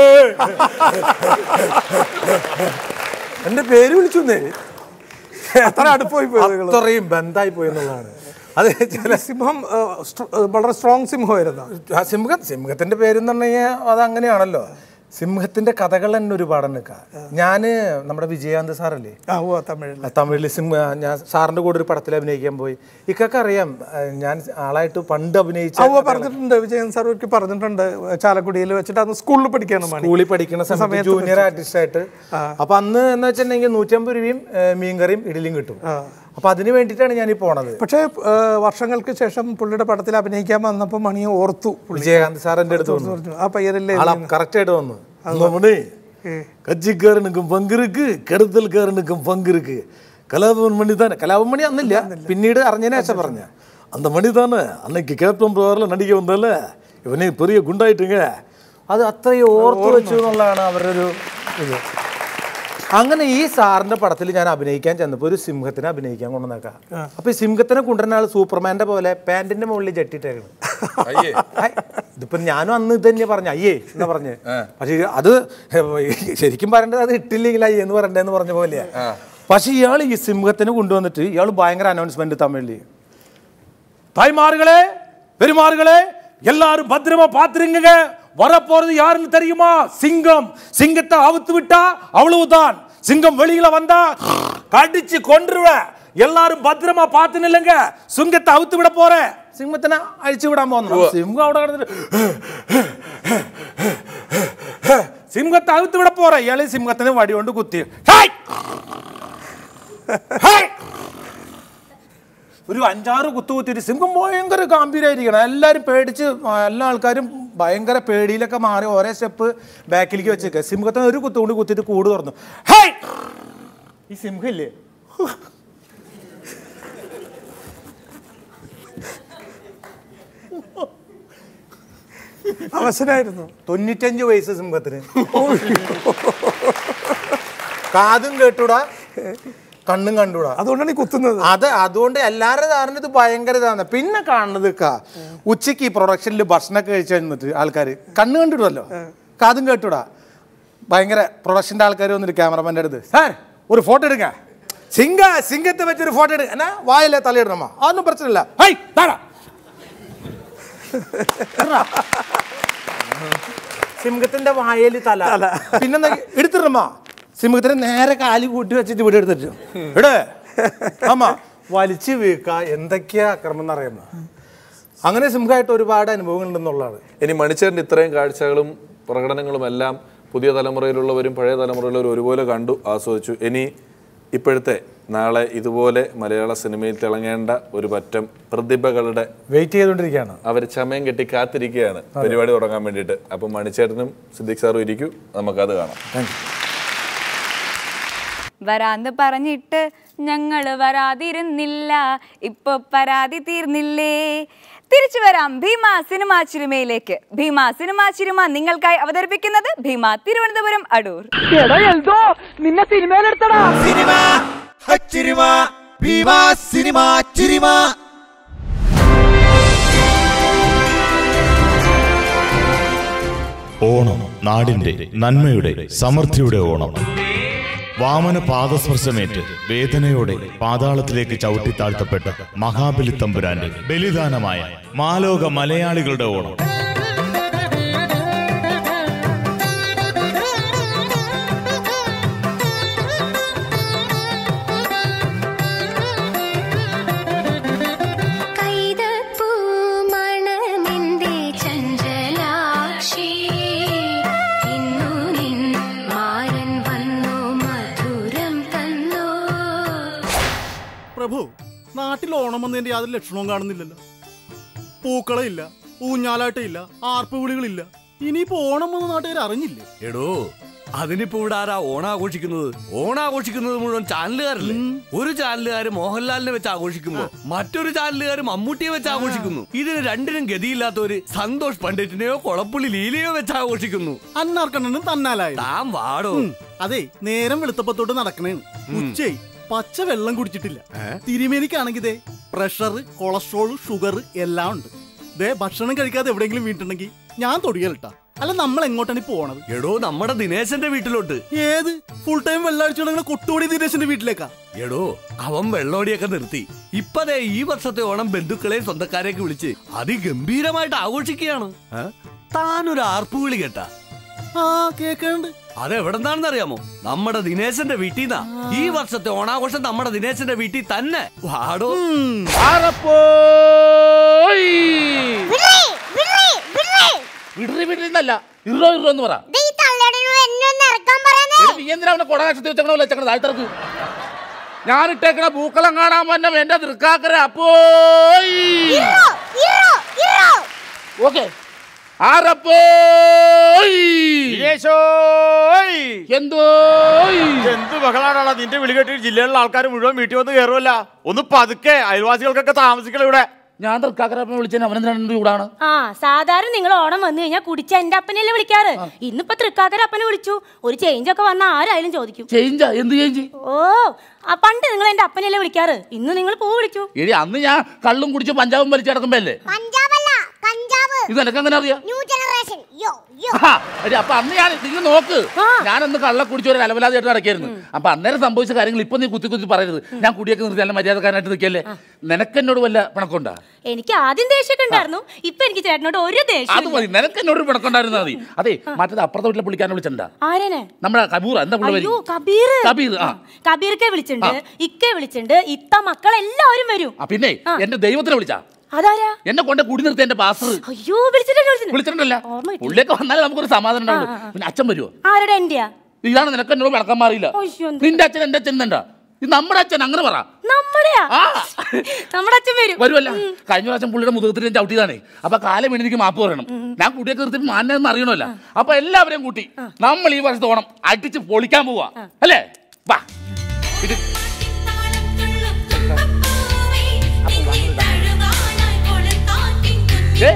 എന്റെ പേര് വിളിച്ചേ അത്ര അടുപ്പായി പോയത് നിങ്ങള്. അത്രയും ബന്ധായി പോയി എന്നുള്ളതാണ് അത് ചില സിംഹം ആ, സ്ട്ര- ആ, വളരെ സ്ട്രോങ് സിംഹമായിരുന്നു ആ സിംഹം സിംഹത്തിന്റെ പേരെന്ന് പറഞ്ഞു കഴിഞ്ഞാൽ അത് അങ്ങനെയാണല്ലോ സിംഹത്തിന്റെ കഥകൾ തന്നെ ഒരുപാട് നിൽക്കാം ഞാന് നമ്മുടെ വിജയാനന്ദ് സാറല്ലേ ആ ഓ തമിഴിൽ ആ, തമിഴിൽ സിംഹ ഞാൻ സാറിന്റെ കൂടെ ഒരു പടത്തിൽ അഭിനയിക്കാൻ പോയി ഇക്കൊക്കെ അറിയാം ആ, ഞാൻ ആളായിട്ട് പണ്ട് അഭിനയിച്ച അവ പറഞ്ഞിട്ടുണ്ട് വിജയൻ സാർ ഒരിക്കൽ പറഞ്ഞിട്ടുണ്ട് ചാലക്കുടിയിൽ വെച്ചിട്ട് അന്ന് സ്കൂളിൽ പഠിക്കുകയാണ് മണി സ്കൂളിൽ പഠിക്കുന്ന സമയത്ത് ജൂനിയർ ആർട്ടിസ്റ്റ് ആയിട്ട് അപ്പൊ അന്ന് എന്ന് വെച്ചിട്ടുണ്ടെങ്കിൽ നൂറ്റമ്പത് രൂപയും ഏ, മീൻകറിയും ഇഡലിയും കിട്ടും അപ്പൊ അതിന് വേണ്ടിയിട്ടാണ് ഞാൻ ഈ പോണത് പക്ഷേ ആ, വർഷങ്ങൾക്ക് ശേഷം പുള്ളിയുടെ പടത്തിൽ അഭിനയിക്കാൻ വന്നപ്പോൾ മണിയെ ഓർത്തു പുള്ളി വിജയകാന്ത് സാർ എന്റെ അടുത്ത് വന്നു പറഞ്ഞു, ആ പയ്യനല്ലേ ആളാ കറക്റ്റ് ആയിട്ട് വന്നു നമ്മുടെ കച്ചിക്കാരനുക്കും പങ്കിருக்கு കെടുത്തൽക്കാരനുക്കും പങ്കിருக்கு കലാഭവൻ മണി തന്നെ കലാഭവൻ മണി അന്നില്ല പിന്നീട് അറിഞ്ഞതിന് ശേഷം പറഞ്ഞ அந்த மணி தானே அன்னைக்கு கேப்டன் ബ്രദറിൽ നടിக்க വന്നല്ല ഇവനെ പെരിയ ഗുണ്ടായിട്ടിങ്ങ അത് അത്രയും ഓർത്തു വെച്ചു എന്നുള്ളതാണ് അവരുടെ ഒരു ഇത് അങ്ങനെ ഈ സാറിന്റെ പടത്തിൽ ഞാൻ അഭിനയിക്കാൻ ചെന്നപ്പോൾ ഒരു സിംഹത്തിനെ അഭിനയിക്കാൻ കൊണ്ടുവന്നേക്കാം അപ്പൊ ഈ സിംഹത്തിനെ കൊണ്ടുവരുന്ന ആൾ സൂപ്പർമാന്റെ പോലെ പാന്റിന്റെ മുകളിൽ ജട്ടിട്ടേക്കണം അയ്യേ ഹായ്. ഇതിപ്പോ ഞാനും അന്ന് ഇത് തന്നെ പറഞ്ഞു അയ്യേ എന്നാ പറഞ്ഞ് പക്ഷെ അത് ശരിക്കും പറയേണ്ടത് അത് ഇട്ടില്ലെങ്കിൽ അയ്യേ എന്ന് പറയണ്ടെന്ന് പറഞ്ഞ പോലെയാ പക്ഷെ ഇയാൾ ഈ സിംഹത്തിനെ കൊണ്ടുവന്നിട്ട് ഇയാൾ ഭയങ്കര അനൗൺസ്മെന്റ് തമിഴില് தாய்மார்களே பெருமார்களே எல்லாரும் பத்திரமா பாத்துருங்க வரப்போறது யாருன்னு தெரியுமா சிங்கம் சிங்கத்தை அவுத்து விட்டா அவ்வளவுதான் சிங்கம் வெளியில வந்தா கடிச்சு கொன்றுவேன் எல்லாரும் பத்திரமா பார்த்து நில்லுங்க சிங்கத்தை அவுத்து விட போறேன் സിംഹത്തിനെ അഴിച്ചു വിടാൻ പോകുന്നു സിംഹം അവിടെ കിടന്നിട്ട് സിംഹത്തെ അകത്ത് വിട പോറ ഇയാള് സിംഹത്തിന് വടി കൊണ്ട് കുത്തി ഹായ്! ഹായ്! ഒരു അഞ്ചാറ് കുത്തു കുത്തിയിട്ട് സിംഹം ഭയങ്കര ഗാംഭീര്യമായിരിക്കണം എല്ലാവരും പേടിച്ച് ആ, എല്ലാ ആൾക്കാരും ഭയങ്കര പേടിയിലൊക്കെ മാറി ഓരോ സ്റ്റെപ്പ് ബാക്കിലേക്ക് വെച്ചേക്കുക സിംഹത്തിന് ഒരു കുത്തു കൊണ്ട് കുത്തിയിട്ട് കൂട് തുറന്നു ഹായ് ഈ സിംഹം ഇല്ലേ അവസരമായിരുന്നു തൊണ്ണൂറ്റഞ്ച് വയസ്സ് സിംഹത്തിന് കാതും കേട്ടൂടാ കണ്ണും കണ്ടൂടാ അതുകൊണ്ടാണ് ഈ കുത്തുന്നത് അത് അതുകൊണ്ട് എല്ലാവരുടെ ധാരണ ഇത് ഭയങ്കര ഇതാണ് പിന്നെ കാണുന്നത് കാ ഉച്ചയ്ക്ക് ഈ പ്രൊഡക്ഷനിൽ ഭക്ഷണമൊക്കെ കഴിച്ചു കഴിഞ്ഞിട്ട് ആൾക്കാർ കണ്ണ് കണ്ടിടുമല്ലോ കാതും കേട്ടൂടാ ഭയങ്കര പ്രൊഡക്ഷൻ്റെ ആൾക്കാർ വന്നിട്ട് ക്യാമറമാൻ്റെ അടുത്ത് സാർ ഒരു ഫോട്ടോ എടുക്ക സിംഗ സിംഗത്തെ വെച്ചൊരു ഫോട്ടോ എടുക്ക എന്നാ വായിലെ തലയിടണമ്മ അതൊന്നും പ്രശ്നമില്ല ഹൈ താടാ സിംഹത്തിന്റെ വായല് തല പിന്നെ എടുത്തിടമ്മ സിംഹത്തിന് നേരെ കാല് കൂട്ടി വെച്ചിട്ട് ഇവിടെ എടുത്തിട്ടു ഇവിടെ ആമാ വലിച്ചു വീക്ക എന്തൊക്കെയാ അക്രമം എന്നറിയാമോ അങ്ങനെ സിംഹമായിട്ട് ഒരുപാട് അനുഭവങ്ങൾ ഉണ്ടെന്നുള്ളതാണ് ഇനി മണിച്ചേറിന്റെ ഇത്രയും കാഴ്ചകളും പ്രകടനങ്ങളും എല്ലാം പുതിയ തലമുറയിലുള്ളവരും പഴയ തലമുറയിലുള്ളവരും ഒരുപോലെ കണ്ടു ആസ്വദിച്ചു ഇനി ഇപ്പോഴത്തെ നാളെ ഇതുപോലെ മലയാള സിനിമയിൽ തിളങ്ങേണ്ട ഒരു പറ്റം പ്രതിഭകളുടെ വെയിറ്റ് ചെയ്തുകൊണ്ടിരിക്കുകയാണ് അവർ ചമയം കെട്ടി കാത്തിരിക്കുകയാണ് പരിപാടി തുടങ്ങാൻ വേണ്ടിയിട്ട് അപ്പം മണിച്ചേട്ടനും സിദ്ദിഖ് സാറും ഇരിക്കൂ നമുക്കത് കാണാം വരാന്ന് പറഞ്ഞിട്ട് ഞങ്ങള് വരാതിരുന്നില്ല ഇപ്പൊ പരാതി തീർന്നില്ലേ തിരിച്ചു വരാം ഭീമ സിനിമാ ചിരുമയിലേക്ക് ഭീമ സിനിമാ ചിരുമ നിങ്ങൾക്കായി അവതരിപ്പിക്കുന്നത് ഭീമ തിരുവനന്തപുരം അടൂർ സിനിമ ഹച്ചിരിമ ഭീമ സിനിമ ചിരിമ ഓണം നാടിന്റെ നന്മയുടെ സമൃദ്ധിയുടെ ഓണം വാമന പാദസ്പർശമേറ്റ് വേദനയോടെ പാതാളത്തിലേക്ക് ചവിട്ടിത്താഴ്ത്തപ്പെട്ട മഹാബലി തമ്പുരാന്റെ ബലിദാനമായ മാലോക മലയാളികളുടെ ഓണം കൈതപ്പൂ മണമെന്തേ ചഞ്ചലാക്ഷി ഇന്നു നിൻ മാരൻ വന്നു മധുരം തന്നു പ്രഭു നാട്ടിൽ ഓണം വന്നതിന്റെ യാതൊരു ലക്ഷണവും കാണുന്നില്ലല്ലോ പൂക്കളയില്ല ഊഞ്ഞാലാട്ടയില്ല ആർപ്പുവിളികളില്ല ഇനിയിപ്പോ ഓണം വന്ന നാട്ടുകാർ അറിഞ്ഞില്ലേ എടോ അതിനിപ്പോ ഇവിടെ ആരാ ഓണാഘോഷിക്കുന്നത് ഓണാഘോഷിക്കുന്നത് മുഴുവൻ ചാനലുകാരല്ലേ ഒരു ചാനലുകാർ മോഹൻലാലിനെ വെച്ച് ആഘോഷിക്കുമ്പോ മറ്റൊരു ചാനലുകാർ മമ്മൂട്ടിയെ വെച്ച് ആഘോഷിക്കുന്നു ഇതിന് രണ്ടിനും ഗതിയില്ലാത്തവര് സന്തോഷ് പണ്ഡിറ്റിനെയോ കൊളപ്പുള്ളി ലീലയോ വെച്ച് ആഘോഷിക്കുന്നു അന്നാർക്കണ്ണനും തന്നാലായി താൻ വാടോ അതെ നേരം വെളുത്തപ്പത്തോട്ട് നടക്കണേന്ന് ഉച്ചയായി പച്ച വെള്ളം കുടിച്ചിട്ടില്ല തിരുമേനിക്കാണെങ്കിൽ ദേ പ്രഷർ കൊളസ്ട്രോൾ ഷുഗർ എല്ലാം ഉണ്ട് ദേ ഭക്ഷണം കഴിക്കാതെ എവിടെയെങ്കിലും വീണിട്ടുണ്ടെങ്കിൽ ഞാൻ തൊടിയലട്ടാ അല്ല നമ്മൾ എങ്ങോട്ടാണ് ഈ പോണത് എടോ നമ്മുടെ ദിനേശന്റെ വീട്ടിലോട്ട് ഏത് ഫുൾ ടൈം വെള്ളാഴ്ച കൊട്ടുപൊടി ദിനേശന്റെ വീട്ടിലേക്കാ എടോ അവൻ വെള്ളോടിയൊക്കെ നിർത്തി ഇപ്പതേ ഈ വർഷത്തെ ഓണം ബന്ധുക്കളെയും സ്വന്തക്കാരെയൊക്കെ വിളിച്ച് അതിഗംഭീരമായിട്ട് ആഘോഷിക്കുകയാണ് ഏ? താനൊരു ആർപ്പുവിളി കേട്ടാ ആ കേക്കണ്ട് അതെവിടെന്താണെന്ന് അറിയാമോ നമ്മുടെ ദിനേശന്റെ വീട്ടിൽ നിന്നാ ഈ വർഷത്തെ ഓണാഘോഷം നമ്മുടെ ദിനേശന്റെ വീട്ടിൽ തന്നെ വാടോ വിടറി വിടറിന്നല്ല ഇറോ ഇറോ എന്ന് പറ എടി, നീ എന്തിനാ അവനെ കൊടകാശത്ത് വെച്ചേക്കണ പോലെ വെച്ചേക്കണ താഴ്ത്തിറക്ക് ഞാൻ ഇട്ടേക്കണ പൂക്കളം കാണാൻ വന്ന എന്റെ തൃക്കാക്കര അപ്പോയി ഓക്കെ ആരപ്പോയി എന്തോ എന്ത് ബഹളാണോ നിന്റെ വിളി കേട്ടിട്ട് ജില്ലയിലുള്ള ആൾക്കാർ മുഴുവൻ വീട്ടിൽ വന്ന് കയറുമല്ല ഒന്ന് പതുക്കെ അയൽവാസികൾക്കൊക്കെ താമസിക്കണം ഇവിടെ ഞാൻ തൃക്കാക്കര വിളിച്ചതിന് അവനെന്തിനാണ് ചൂടാണ് ആ സാധാരണ നിങ്ങൾ ഓണം വന്നു കഴിഞ്ഞാൽ കുടിച്ച എന്റെ അപ്പനല്ലേ വിളിക്കാറ് ഇന്നിപ്പോ തൃക്കാക്കര അപ്പനെ വിളിച്ചു ഒരു ചേഞ്ച് ഒക്കെ വന്ന ആരായാലും ചോദിക്കും ചേഞ്ചാ എന്ത് ചേഞ്ച് ഓ ആ പണ്ട് നിങ്ങൾ എന്റെ അപ്പനല്ലേ വിളിക്കാറ് ഇന്ന് നിങ്ങൾ പൂ വിളിച്ചു എടി അന്ന് ഞാൻ കള്ളും കുടിച്ച് പഞ്ചാബും വലിച്ചു കിടക്കുമ്പോ അല്ലേ ഇത് നിനക്ക് എങ്ങനെ അറിയാം ന്യൂ ജനറേഷൻ യോ യോ ആ, എടി, അപ്പൊ അന്ന് ഞാൻ നിങ്ങൾ നോക്ക് ഞാനന്ന് കള്ള കുടിച്ച് ഒരു അലവലാതായിട്ട് നടക്കായിരുന്നു അപ്പൊ അന്നേരം സംഭവിച്ച കാര്യങ്ങൾ ഇപ്പൊ നീ കുത്തി കുത്തി പറയരുത് ഞാൻ കുടിയൊക്കെ നിർത്തി നല്ല മര്യാദക്കാരനായിട്ട് നിൽക്കല്ലേ നിനക്ക് എന്നോട് വല്ല പിണക്കുണ്ടാ എനിക്ക് ആദ്യം ദേഷ്യമൊക്കെ ഉണ്ടായിരുന്നു ഇപ്പൊ എനിക്ക് ചേട്ടനോട് ഒരു അത് ദേഷ്യം മതി നിനക്ക് എന്നോട് പിണക്കുണ്ടായിരുന്നാ മതി അതെ മറ്റേത് അപ്പുറത്തെ വീട്ടിലെ പുള്ളിക്കാരനെ വിളിച്ചിട്ടുണ്ടാ ആരനെ നമ്മുടെ കബൂർ എന്താ പുള്ളി അയ്യോ വരും കബീർ കബീർ ആ കബീർക്കെ വിളിച്ചിട്ടുണ്ട് ഇക്കെ വിളിച്ചിട്ടുണ്ട് ഇത്ത മക്കൾ എല്ലാവരും വരും ആ, പിന്നെ എന്റെ ദൈവത്തിനെ വിളിച്ചാ അതാരാ എന്നെ കൊണ്ട് കുടി നിർത്തി എന്റെ പാസ് അയ്യോ വിളിച്ചിട്ടുണ്ട് വിളിച്ചിട്ടുണ്ട് വിളിച്ചിട്ടുണ്ടല്ല ഓർമ്മ കിട്ടി. പുള്ളിയൊക്കെ വന്നാലേ നമുക്കൊരു സമാധാനം ഉണ്ടാവുള്ളൂ പിന്നെ അച്ഛൻ വരുമോ ആരുടെ എന്റെയാ ഇതാണ് നിനക്ക് എന്നോട് പിണക്കാൻ മാറിയില്ല അയ്യോ, എന്ത് നിന്റെ അച്ഛൻ എന്റെ അച്ഛൻ എന്താ ഇത് നമ്മുടെ അച്ഛൻ അങ്ങനെ പറ നമ്മുടെയാ നമ്മുടെ അച്ഛൻ വരും വരുമല്ല കഴിഞ്ഞ പ്രാവശ്യം പുള്ളിയുടെ മുതുകത്തിൽ ഞാൻ ചവിട്ടിയതാണേ അപ്പൊ കാലം വീണ് എനിക്ക് മാപ്പ് പറയണം ഞാൻ കുട്ടിയൊക്കെ നിർത്തി മാനെന്ന് അറിയണമല്ല അപ്പൊ എല്ലാവരെയും കൂട്ടി നമ്മൾ ഈ വർഷത്തെ ഓണം അടിച്ച് പൊളിക്കാൻ പോവാ അല്ലേ വാ ഇത് ഏ?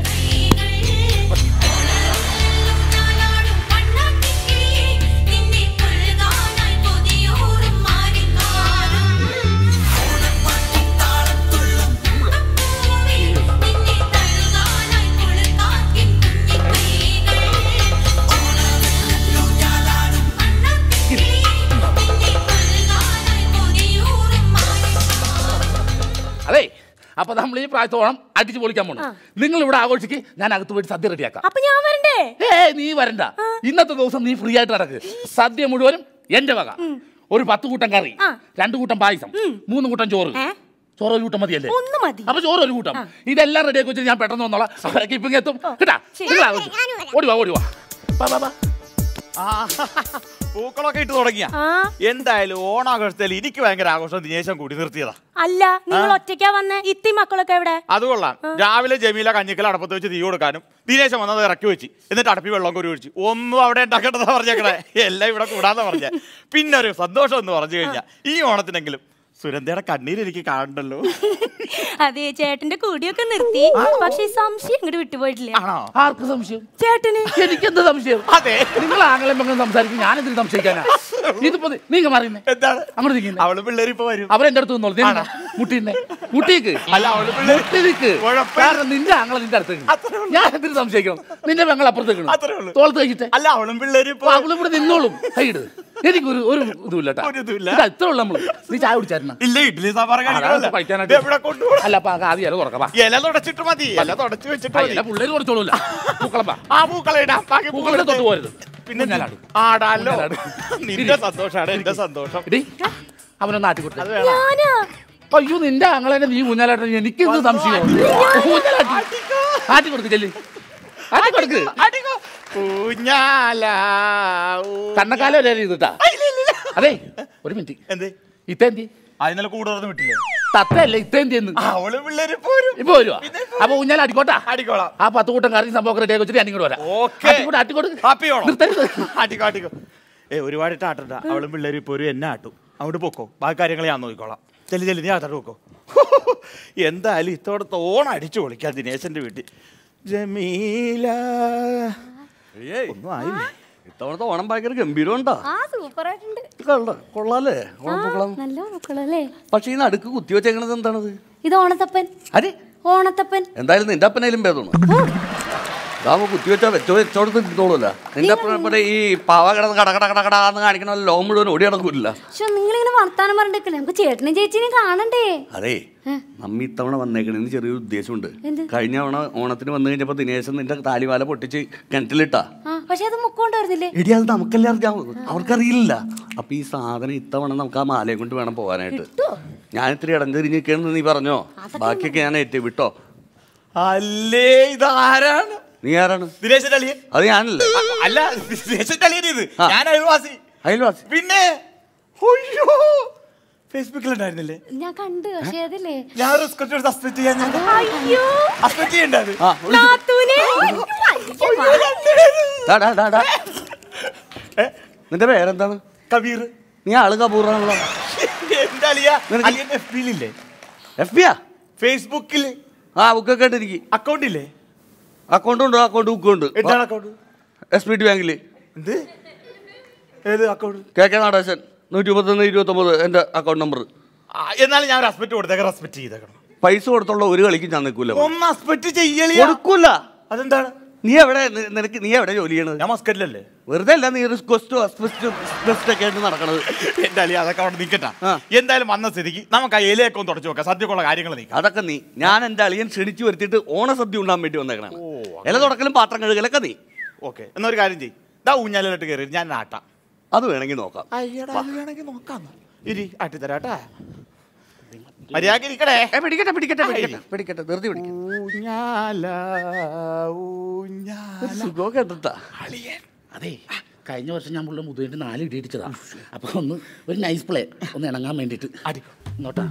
അതെ അപ്പൊ നമ്മൾ ഈ പ്രായത്തെ ഓണം അടിച്ച് പൊളിക്കാൻ പോണം നിങ്ങൾ ഇവിടെ ആഘോഷിക്ക് ഞാൻ അകത്ത് പോയിട്ട് സദ്യ റെഡിയാക്കാം അപ്പൊ ഞാൻ വരണ്ടേ ഏ നീ വരണ്ട ഇന്നത്തെ ദിവസം നീ ഫ്രീ ആയിട്ട് നടക്ക് സദ്യ മുഴുവനും എന്റെ വക ഒരു പത്ത് കൂട്ടം കറി രണ്ടു കൂട്ടം പായസം മൂന്ന് കൂട്ടം ചോറ് ചോറ് ഒരു കൂട്ടം മതിയല്ലേ ഒന്ന് മതി അപ്പൊ ചോറ് ഒരു കൂട്ടം ഇതെല്ലാം റെഡിയാക്കി വെച്ചിട്ട് ഞാൻ പെട്ടെന്ന് വന്നോളാം അവരൊക്കെ ഇപ്പൊ ഇങ്ങ് എത്തും കേട്ടാ നിങ്ങൾ ആഘോഷിക്ക്. ഓടി വാ ഓടി വാ വാ, വാ, വാ. പൂക്കളൊക്കെ ഇട്ട് തുടങ്ങിയ ആ എന്തായാലും ഓണാഘോഷത്തിൽ എനിക്ക് ഭയങ്കര ആഘോഷം ദിനേശം കൂടി നിർത്തിയതാ അല്ല നിങ്ങൾ ഒറ്റയ്ക്കാ വന്നേ ഇത്തി മക്കളൊക്കെ എവിടെ അത് കൊള്ളാം രാവിലെ ജമീല കഞ്ഞിക്കൽ അടപ്പത്ത് വെച്ച് തീ കൊടുക്കാനും ദിനേശം വന്നത് ഇറക്കി വെച്ച് എന്നിട്ട് അടപ്പി വെള്ളം കോരി ഒഴിച്ചു ഒന്നും അവിടെ ഉണ്ടാക്കേണ്ടതാ പറഞ്ഞേക്കണേ എല്ലാം ഇവിടെ കൂടാന്ന് പറഞ്ഞ പിന്നെ ഒരു സന്തോഷം എന്ന് പറഞ്ഞു കഴിഞ്ഞാൽ ഈ ഓണത്തിനെങ്കിലും സുരന്തയുടെ കണ്ണീര് എനിക്ക് കാണണ്ടല്ലോ അതെ ചേട്ടന്റെ കൂടിയൊക്കെ നിർത്തി പക്ഷെ ഈ സംശയം ഇങ്ങോട്ട് വിട്ടുപോയിട്ടില്ല ആർക്ക് സംശയം ചേട്ടന് എനിക്കെന്ത് സംശയം അതെ നിങ്ങൾ ആംഗലം പെങ്ങളും സംസാരിക്കും ഞാൻ എന്തിനു സംശയിക്കാനാ ഇതിപ്പോ നീங்க മാറിയുന്നേ എന്താണ് അങ്ങോട്ട് നിൽക്കുന്നേ അവള് പിള്ളേർ ഇപ്പൊ വരും അവരെന്റെ അടുത്ത് നിന്നോളൂ മുട്ടിന്നെ മുട്ടിക്ക് അല്ല അവള് പിള്ളേര് മുട്ടി നിൽക്ക് കാരണം നിന്റെ ആങ്ങളെ നിന്റെ അടുത്ത് നിൽക്കുന്നു. ഞാൻ എന്തിനു സംശയിക്കണം നിന്റെ പെങ്ങൾ അപ്പുറത്ത് അത്രേ ഉള്ളൂ. നിൽക്കണം തോളത്ത് കഴിച്ചിട്ട് അല്ല അവളും പിള്ളേര് ഇപ്പൊ അവളും ഇവിടെ നിന്നോളും കൈയിട് എനിക്കൊരു ഒരു ഇതുമില്ല ട്ടാ. ഒരു ഇതുമില്ല. ഇതാ, ഇത്രേ ഉള്ളൂ നമ്മള് നീ ചായ കുടിച്ചായിരുന്ന ഇല്ല ഇഡ്ഡലി സാമ്പാർ കഴിക്കാനായിട്ട് എവിടെ കൊണ്ടുപോകും അല്ല അപ്പൊ ആദ്യം ഇല തുറക്കാം വാ. ഇല തുടച്ചിട്ട് മതി ഇല തുടച്ച് വെച്ചിട്ട് ആ, മതി ഇല പിള്ളേര് കുറച്ചോളൂല്ല പൂക്കളം വാ ആ പൂക്കള ഇടാം ബാക്കി പൂക്കളുടെ തൊട്ട് പോരുത് പിന്നെ ഊഞ്ഞാലാടും. ആടാലോ ഊഞ്ഞാലാടും. നിന്റെ സന്തോഷാണ് എന്റെ സന്തോഷം എടി അവനൊന്ന് ആട്ടിക്കൊട്ടെ അത് വേണം ഞാനാ അയ്യോ നിന്റെ ആങ്ങളെ നീ ഊഞ്ഞാലാട്ട എനിക്ക് എന്ത് സംശയം ഊഞ്ഞാലാട്ടി ആട്ടി കൊടുക്ക് ചെല്ലി ആട്ടി കൊടുക്ക് ഊഞ്ഞാല കണ്ണക്കാലം വരെ ചെയ്തിട്ടാ അതെ ഒരു മിനിറ്റ് എന്തേ ഇത്തേന്തി ആ ഇന്നലെ കൂടുറന്ന് വിട്ടില്ലേ തത്തല്ലേ ഇത്തേന്തി എന്ന് അവള് പിള്ളേര് പോരും ഇപ്പൊ വരുവാ അപ്പൊ ഊഞ്ഞാൽ അടിക്കോട്ടാ അടിക്കോളാം ആ പത്ത് കൂട്ടം കറി സംഭവം റെഡി ആക്കി വെച്ചിട്ട് ഞാൻ ഇങ്ങോട്ട് വരാം ഓക്കേ. ആട്ടിക്കോട്ടെ ആട്ടിക്കോട്ട് ഹാപ്പി ഓണം നിർത്തരുത് ആട്ടിക്കോ ആട്ടിക്കോ ഏ ഒരുപാടിട്ട് ആട്ടണ്ട അവളും പിള്ളേരും ഇപ്പൊ ഒരു എന്നെ ആട്ടും അങ്ങോട്ട് പൊക്കോ ബാക്കി കാര്യങ്ങൾ ഞാൻ നോക്കിക്കോളാം ചെല്ലി ചെല്ലി നീ ആട്ടോട്ട് പൊക്കോ എന്തായാലും ഇത്തോടത്ത് ഓണം അടിച്ചു പൊളിക്കാം ദിനേശന്റെ വീട്ടിൽ ജമീല ഒന്നും ആയില്ലേ ഇത്തവണത്തെ ഓണം ഭയങ്കര ഗംഭീരമുണ്ടാ ആ സൂപ്പർ ആയിട്ടുണ്ട് കൊള്ളാല്ലേ ഓണപ്പൂക്കളം നല്ല മക്കളല്ലേ പക്ഷെ ഈ നടുക്ക് കുത്തി വെച്ചേക്കണത് എന്താണത് ഇത് ഓണത്തപ്പൻ അരെ ഓണത്തപ്പൻ എന്തായാലും നിന്റെ അപ്പനേലും ഭേദമാണ് ഇതാകുമ്പോ കുത്തിവെച്ചാ വെച്ചോ വെച്ചോടത്ത് ഇരുന്നോളൂല്ല നിന്റെ ഇവിടെ ഈ പാവ കിടന്ന് കട കട കട കടാന്ന് കാണിക്കണ ലോ മുഴുവൻ ഓടി നടക്കൂല പക്ഷെ നിങ്ങളിങ്ങനെ വർത്താനം പറഞ്ഞിട്ടില്ല നമുക്ക് ചേട്ടനും ചേച്ചിനെയും കാണണ്ടേ അതേ നമ്മ ഇത്തവണ വന്നേക്കണെന്ന് ചെറിയൊരു ഉദ്ദേശമുണ്ട് എന്ത്? കഴിഞ്ഞ തവണ ഓണത്തിന് വന്നു കഴിഞ്ഞപ്പോ ദിനേശൻ നിന്റെ താലിമാല പൊട്ടിച്ച് കിണറ്റിലിട്ടാ ആ പക്ഷെ അത് മുക്കൊണ്ട് വരുന്നില്ലേ എടി അത് നമുക്കല്ലേ അറിയാം അവർക്കറിയില്ല അപ്പൊ ഈ സാധനം ഇത്തവണ നമുക്ക് ആ മാലയും കൊണ്ട് വേണം പോകാനായിട്ട് ഞാൻ ഇത്തിരി ഇടഞ്ഞിരിഞ്ഞിരിക്കണെന്ന് നീ പറഞ്ഞോ ബാക്കിയൊക്കെ ഞാൻ ഏറ്റ് വിട്ടോ അല്ലേ ഇതാരാണ് നീ ആരാണ് ദിനേശന്റെ അളിയൻ അത് ഞാനല്ലേ അ- അല്ല ദിനേശന്റെ അളിയൻ ഇത് ഞാൻ അയൽവാസി അയൽവാസി പിന്നെ അയ്യോ ഫേസ്ബുക്കിലുണ്ടായിരുന്നില്ലേ ഞാൻ കണ്ടു പക്ഷെ അതില്ലേ ഞാൻ റിസ്ക് എടുത്ത് സസ്പെക്ട് ചെയ്യാൻ ഞാൻ അയ്യോ സസ്പെക്ട് ചെയ്യണ്ട അത് നാത്തൂനെ ഡാ, ഡാ, ഡാ, ഡാ. നിന്റെ പേരെന്താണ് കബീർ നീ ആള് കപൂറാണല്ലോ എന്റെ അലിയ അലിയൻ എഫ് ബിയിലില്ലേ എഫ് ബിയാ ഫേസ്ബുക്കിൽ ആ ബുക്കൊക്കെ ഇട്ടിരിക്കും അക്കൗണ്ട് ഇല്ലേ അക്കൗണ്ട് ഉണ്ട് അക്കൗണ്ട് ബുക്കും ഉണ്ട് എന്താണ് അക്കൗണ്ട് എസ് പി ടി ബാങ്കിൽ എന്ത് ഏത് അക്കൗണ്ട് കെ കെ നടേശൻ നൂറ്റി മുപ്പത്തൊന്ന് ഇരുപത്തൊമ്പത് എൻ്റെ അക്കൗണ്ട് നമ്പർ എന്നാലും ഞാൻ റെസ്പെക്ട് കൊടുത്തേക്കാം റെസ്പെക്ട് ചെയ്തേക്കണം പൈസ കൊടുത്തുള്ള ഒരു കളിക്കും ഞാൻ നിൽക്കൂല ഒന്ന് റെസ്പെക്ട് ചെയ്യലേ കൊടുക്കൂല അതെന്താണ് നീ എവിടെ നി- നിനക്ക് നീ എവിടെ ജോലി ചെയ്യണത് ഞാൻ മസ്കറ്റിലല്ലേ വെറുതെ അല്ല നീ ഒരു ക്വസ്റ്റോ അസ്പെസ്റ്റ് ഒക്കെ ആയിട്ട് നടക്കണത് എന്റെ അലി അതൊക്കെ അവിടെ നിൽക്കട്ടെ എന്തായാലും വന്ന സ്ഥിതിക്ക് നമുക്ക് ആ ഇലയൊക്കെ ഒന്ന് തുടച്ചു നോക്കാം സദ്യക്കുള്ള കാര്യങ്ങൾ നീക്കാം അതൊക്കെ നീ ഞാൻ എൻ്റെ അളിയൻ ക്ഷണിച്ചു വരുത്തിയിട്ട് ഓണസദ്യ ഉണ്ടാൻ വേണ്ടി വന്നേക്കണം ഇല തുടക്കലും പാത്രം കഴുകലൊക്കെ നീ ഓക്കെ എന്നാ ഒരു കാര്യം ചെയ്യ് ദാ ഊഞ്ഞാലിലോട്ട് കയറി ഞാൻ നാട്ടാം അത് വേണമെങ്കിൽ നോക്കാം അയ്യടാ അത് വേണമെങ്കിൽ നോക്കാം ഇരി ആട്ടിത്തരാട്ടാ മര്യാദ ഇരിക്കടേ പിടിക്കട്ടെ പിടിക്കട്ടെ പിടിക്കട്ടെ പിടിക്കട്ടെ ധൃതി പിടിക്കും ഊഞ്ഞാല ഊഞ്ഞാല സുഖമൊക്കെ എന്തിട്ടാ അതെ കഴിഞ്ഞ വർഷം ഞാൻ പുള്ള മുതുകിട്ട് നാല് ഇടി ഇടിച്ചതാ അപ്പൊ ഒന്ന് ഒരു നൈസ് പ്ലേ ഒന്ന് ഇണങ്ങാൻ വേണ്ടിട്ട് നോട്ടാ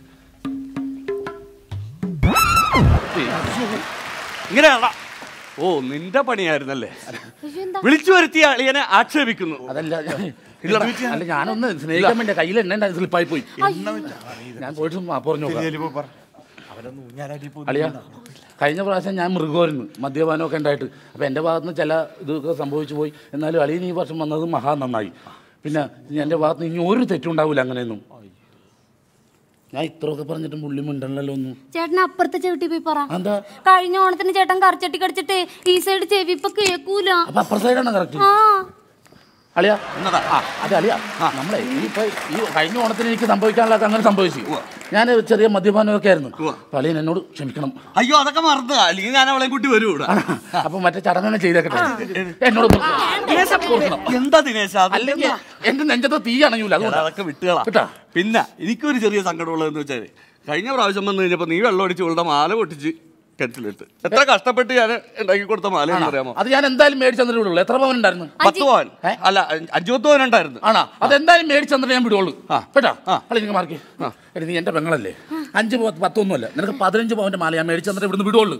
ഇങ്ങനെയാണ ഓ നിന്റെ പണിയായിരുന്നല്ലേ വിളിച്ചു വരുത്തിയ അളിയനെ ആക്ഷേപിക്കുന്നു അതല്ല ഇല്ലടാ, അല്ല ഞാനൊന്ന് സ്നേഹിക്കാൻ വേണ്ടി കയ്യിൽ എണ്ണ സ്ലിപ്പായി പോയി ഞാൻ പോയിട്ട് മാപ്പ് പറഞ്ഞു നോക്കാം അവരൊന്ന് ഊഞ്ഞാലാടി അളിയ കഴിഞ്ഞ പ്രാവശ്യം ഞാൻ മൃഗമായിരുന്നു മദ്യപാനമൊക്കെ ഉണ്ടായിട്ട് അപ്പോൾ എൻ്റെ ഭാഗത്ത് നിന്ന് ചില ഇതൊക്കെ സംഭവിച്ചു പോയി എന്നാലും അളിയൻ ഈ വർഷം വന്നത് മഹാ നന്നായി പിന്നെ എൻ്റെ ഭാഗത്ത് നിന്ന് ഇനി ഒരു തെറ്റും ഉണ്ടാവില്ല അങ്ങനെയൊന്നും ഞാൻ ഇത്രയൊക്കെ പറഞ്ഞിട്ടും പുള്ളി മിണ്ടണല്ലോ ഒന്നും ചേട്ടൻ അപ്പുറത്തെ ചെവിട്ടി പോയി പറ എന്താ കഴിഞ്ഞ ഓണത്തിന് ചേട്ടൻ കറച്ചട്ടി കടിച്ചിട്ട് ഈ സൈഡ് ചെവി ഇപ്പൊ കേക്കൂല അപ്പൊ അപ്പുറ സൈഡാണ് കറക്റ്റ് ആ അളിയ എന്നതാ ആ അതെ അളിയ നമ്മളെ ഈ ഇപ്പൊ ഈ കഴിഞ്ഞ ഓണത്തിന് എനിക്ക് സംഭവിക്കാനുള്ള അങ്ങനെ സംഭവിച്ചു ഞാൻ ചെറിയ മദ്യപാനമൊക്കെ ആയിരുന്നു അപ്പൊ അളിയൻ എന്നോട് ക്ഷമിക്കണം അയ്യോ അതൊക്കെ മറന്നു അല്ലെങ്കിൽ ഞാൻ അവളെ കൂട്ടി വരൂ ഇവിടെ അപ്പൊ മറ്റേ ചടങ്ങനെ ചെയ്തേക്കട്ടെ എന്നോട് പൊറുക്കണം. എന്താ ദിനേശ അല്ലെങ്കിൽ എന്റെ നെഞ്ചത്ത് തീ അണയൂല അതുകൊണ്ടാ. അതൊക്കെ വിട്ടുകളാ പിന്നെ എനിക്കൊരു ചെറിയ സങ്കടമുള്ളതെന്ന് വെച്ചാൽ കഴിഞ്ഞ പ്രാവശ്യം വന്നു കഴിഞ്ഞപ്പോ നീ വെള്ളം അടിച്ച് ഇവളുടെ മാല പൊട്ടിച്ച് കിണറ്റിലിട്ട് എത്ര കഷ്ടപ്പെട്ട് ഞാൻ ഉണ്ടാക്കി കൊടുത്ത മാലയെന്ന് അറിയാമോ അത് ഞാൻ എന്തായാലും മേടിച്ചു തന്നിട്ട് വിടുള്ളൂ എത്ര പവൻ ഉണ്ടായിരുന്നു പത്ത് പവൻ അല്ല അഞ്ചു പത്ത് പവൻ ഉണ്ടായിരുന്നു ആണോ അതെന്തായാലും മേടിച്ചു തന്നിട്ട് ഞാൻ വിടുള്ളൂ കേട്ടോ അല്ല നിങ്ങൾ മാർക്ക് എടി നീ എന്റെ പെങ്ങളല്ലേ അഞ്ച് പത്ത് പത്തൊന്നുമല്ല നിനക്ക് പതിനഞ്ച് പവന്റെ മാല ഞാൻ മേടിച്ചു തന്നിട്ട് ഇവിടുന്ന് വിടുള്ളൂ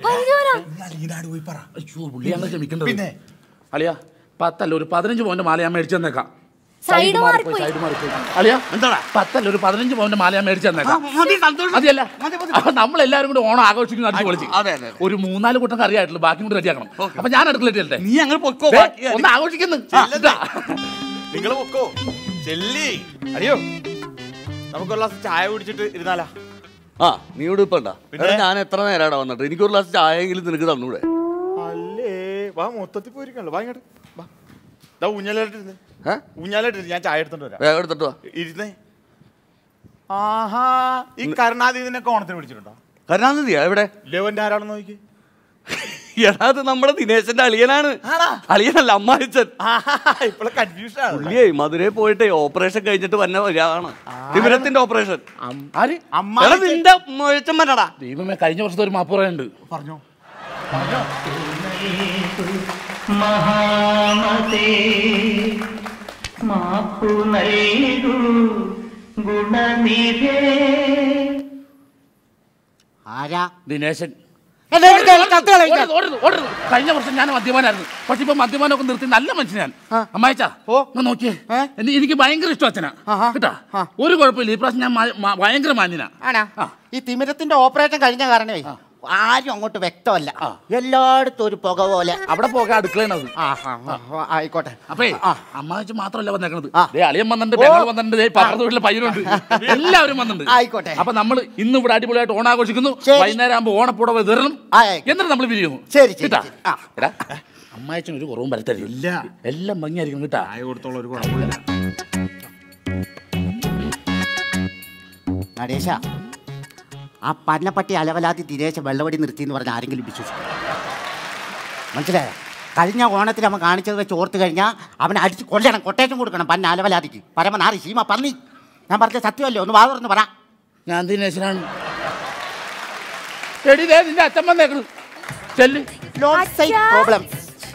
അയ്യോ പുള്ളിയാണ് ക്ഷമിക്കേണ്ടത് അളിയ പത്തല്ല ഒരു പതിനഞ്ച് പവന്റെ മാല ഞാൻ മേടിച്ചു തന്നേക്കാം Side സൈഡ് മാറിപ്പോയി മാറിപ്പോയി. സൈഡ് മാറിപ്പോയി അളിയ എന്താടാ പത്തല്ല ഒരു പതിനഞ്ച് പവന്റെ മാല ഞാൻ മേടിച്ചു തന്നേക്കാം മതിയല്ല അപ്പൊ നമ്മളെല്ലാരും കൂടി ഓണം ആഘോഷിക്കുന്ന അടിച്ചു പൊളിച്ച് അതെ അതെ ഒരു മൂന്നാല് കൂട്ടം കറി ആയിട്ടുള്ളൂ ബാക്കി കൂടി റെഡിയാക്കണം അപ്പൊ ഞാൻ അടുക്കളയിട്ട് ചെല്ലട്ടെ നീ അങ്ങനെ പൊക്കോ ദേ, ബാക്കി ഒന്ന് ആഘോഷിക്കുന്നു നിങ്ങൾ പൊക്കോ ചെല്ലി അറിയോ നമുക്കൊരു ഗ്ലാസ് ചായ കുടിച്ചിട്ട് ഇരുന്നാലാ ആ നീ ഇവിടെ ഇപ്പൊ ഉണ്ടാ പിന്നെ? ഞാൻ എത്ര നേരമാണ് വന്നിട്ട് എനിക്കൊരു ഗ്ലാസ് ചായയെങ്കിലും നിനക്ക് തന്നൂടെ അല്ലേ വാ മൊത്തത്തിൽ പോയിരിക്കണല്ലോ വാ ഇങ്ങോട്ട് വാ ദാ ഊഞ്ഞാലായിട്ടിരുന്ന് ഊഞ്ഞാലായിട്ടിരുന്ന് ഞാൻ ചായ എടുത്തോണ്ട് വരാം വേഗം എടുത്തിട്ട് വാ ഇരുന്നേ ആഹാ ഈ കരുണാദിനൊക്കെ ഓണത്തിന് വിളിച്ചിട്ടുണ്ടോ കരുണാനിധിയാ എവിടെ ലെവന്റെ ആരാണെന്ന് നോക്കി എടാ അത് നമ്മുടെ ദിനേശന്റെ അളിയനാണ് അളിയനല്ല അമ്മായിച്ചൻ ഇപ്പോൾ കൺഫ്യൂഷൻ ആണ് പുള്ളിയേ മധുരയിൽ പോയിട്ട് ഓപ്പറേഷൻ കഴിഞ്ഞിട്ട് വന്ന വരാണ് തിമിരത്തിന്റെ ഓപ്പറേഷൻ ആര് എടാ നിന്റെ മോയച്ചൻ വന്നടാ ദൈവമേ കഴിഞ്ഞ വർഷത്തെ ഒരു മാപ്പ് പറയാനുണ്ട് പറഞ്ഞോ മഹാമതേ മാപ്പു നൽകൂ ഗുണനിധേ ആരാ ദിനേശൻ എന്നെ എനിക്ക് കത്ത് കളയില്ല. ഓടരുത്, ഓടരുത്, ഓടരുത്. കഴിഞ്ഞ വർഷം ഞാൻ മദ്യപാനായിരുന്നു പക്ഷെ ഇപ്പൊ മദ്യപാനമൊക്കെ നിർത്തി നല്ല മനുഷ്യനാൻ അമ്മായിച്ചാ ഓ നോക്കിയേ എനി- എനിക്ക് ഭയങ്കര ഇഷ്ടം അച്ഛനാ കേട്ടാ ഒരു കുഴപ്പമില്ല ഈ പ്രാവശ്യം ഞാൻ മ- മ- ഭയങ്കര മാന്യനാ ആണാ ഈ തിമിരത്തിന്റെ ഓപ്പറേഷൻ കഴിഞ്ഞ കാരണമേ ആരും അങ്ങോട്ട് വ്യക്തമല്ല എല്ലായിടത്തും ഒരു പുക പോലെ അവിടെ പോക അടുക്കളയാണത് ആ ആ, ആ, ആ, ആയിക്കോട്ടെ അപ്പേ അമ്മാച്ചി മാത്രമല്ല വന്നേക്കണത് ദേ അളിയൻ വന്നിട്ടുണ്ട് പെങ്ങൾ വന്നിട്ടുണ്ട് ദേ പക്കത്തെ വീട്ടിലെ പയ്യനുണ്ട് എല്ലാവരും വന്നിട്ടുണ്ട് ആയിക്കോട്ടെ അപ്പൊ നമ്മൾ ഇന്ന് ഇവിടെ അടിപൊളിയായിട്ട് ഓണാഘോഷിക്കുന്നു വൈകുന്നേരം ആകുമ്പോൾ ഓണപ്പുടവ തരണം എന്നിട്ട് നമ്മൾ പിരിയുന്നു ശരി ശരി കേട്ടാ എടാ അമ്മായച്ചൻ ഒരു കുറവും വരത്തരുത് ഇല്ല എല്ലാം ഭംഗിയായിരിക്കും കേട്ടാ കൊടുത്തോളം ഒരു കുഴപ്പമില്ല നടേശ ആ പന്നപ്പട്ടി അലവലാതി ദിനേശ വെള്ളവടി നിർത്തി എന്ന് പറഞ്ഞ ആരെങ്കിലും വിശ്വസിക്കും മനസ്സിലായോ കഴിഞ്ഞ ഓണത്തിന് അവൻ കാണിച്ചത് വെച്ച് ഓർത്ത് കഴിഞ്ഞാൽ അവനെ അടിച്ച് കൊല്ലണം കൊട്ടേഷൻ കൊടുക്കണം പന്ന അലവലാതിക്ക് പരമനാറി സീമ പന്നി ഞാൻ പറഞ്ഞ സത്യമല്ലേ ഒന്ന് വാ തുറന്ന് പറ ഞാൻ ദിനേശനാണ് എടി ദേ നിന്റെ അച്ഛൻ വന്നേക്കണ് ചെല്ല് പ്രോബ്ലം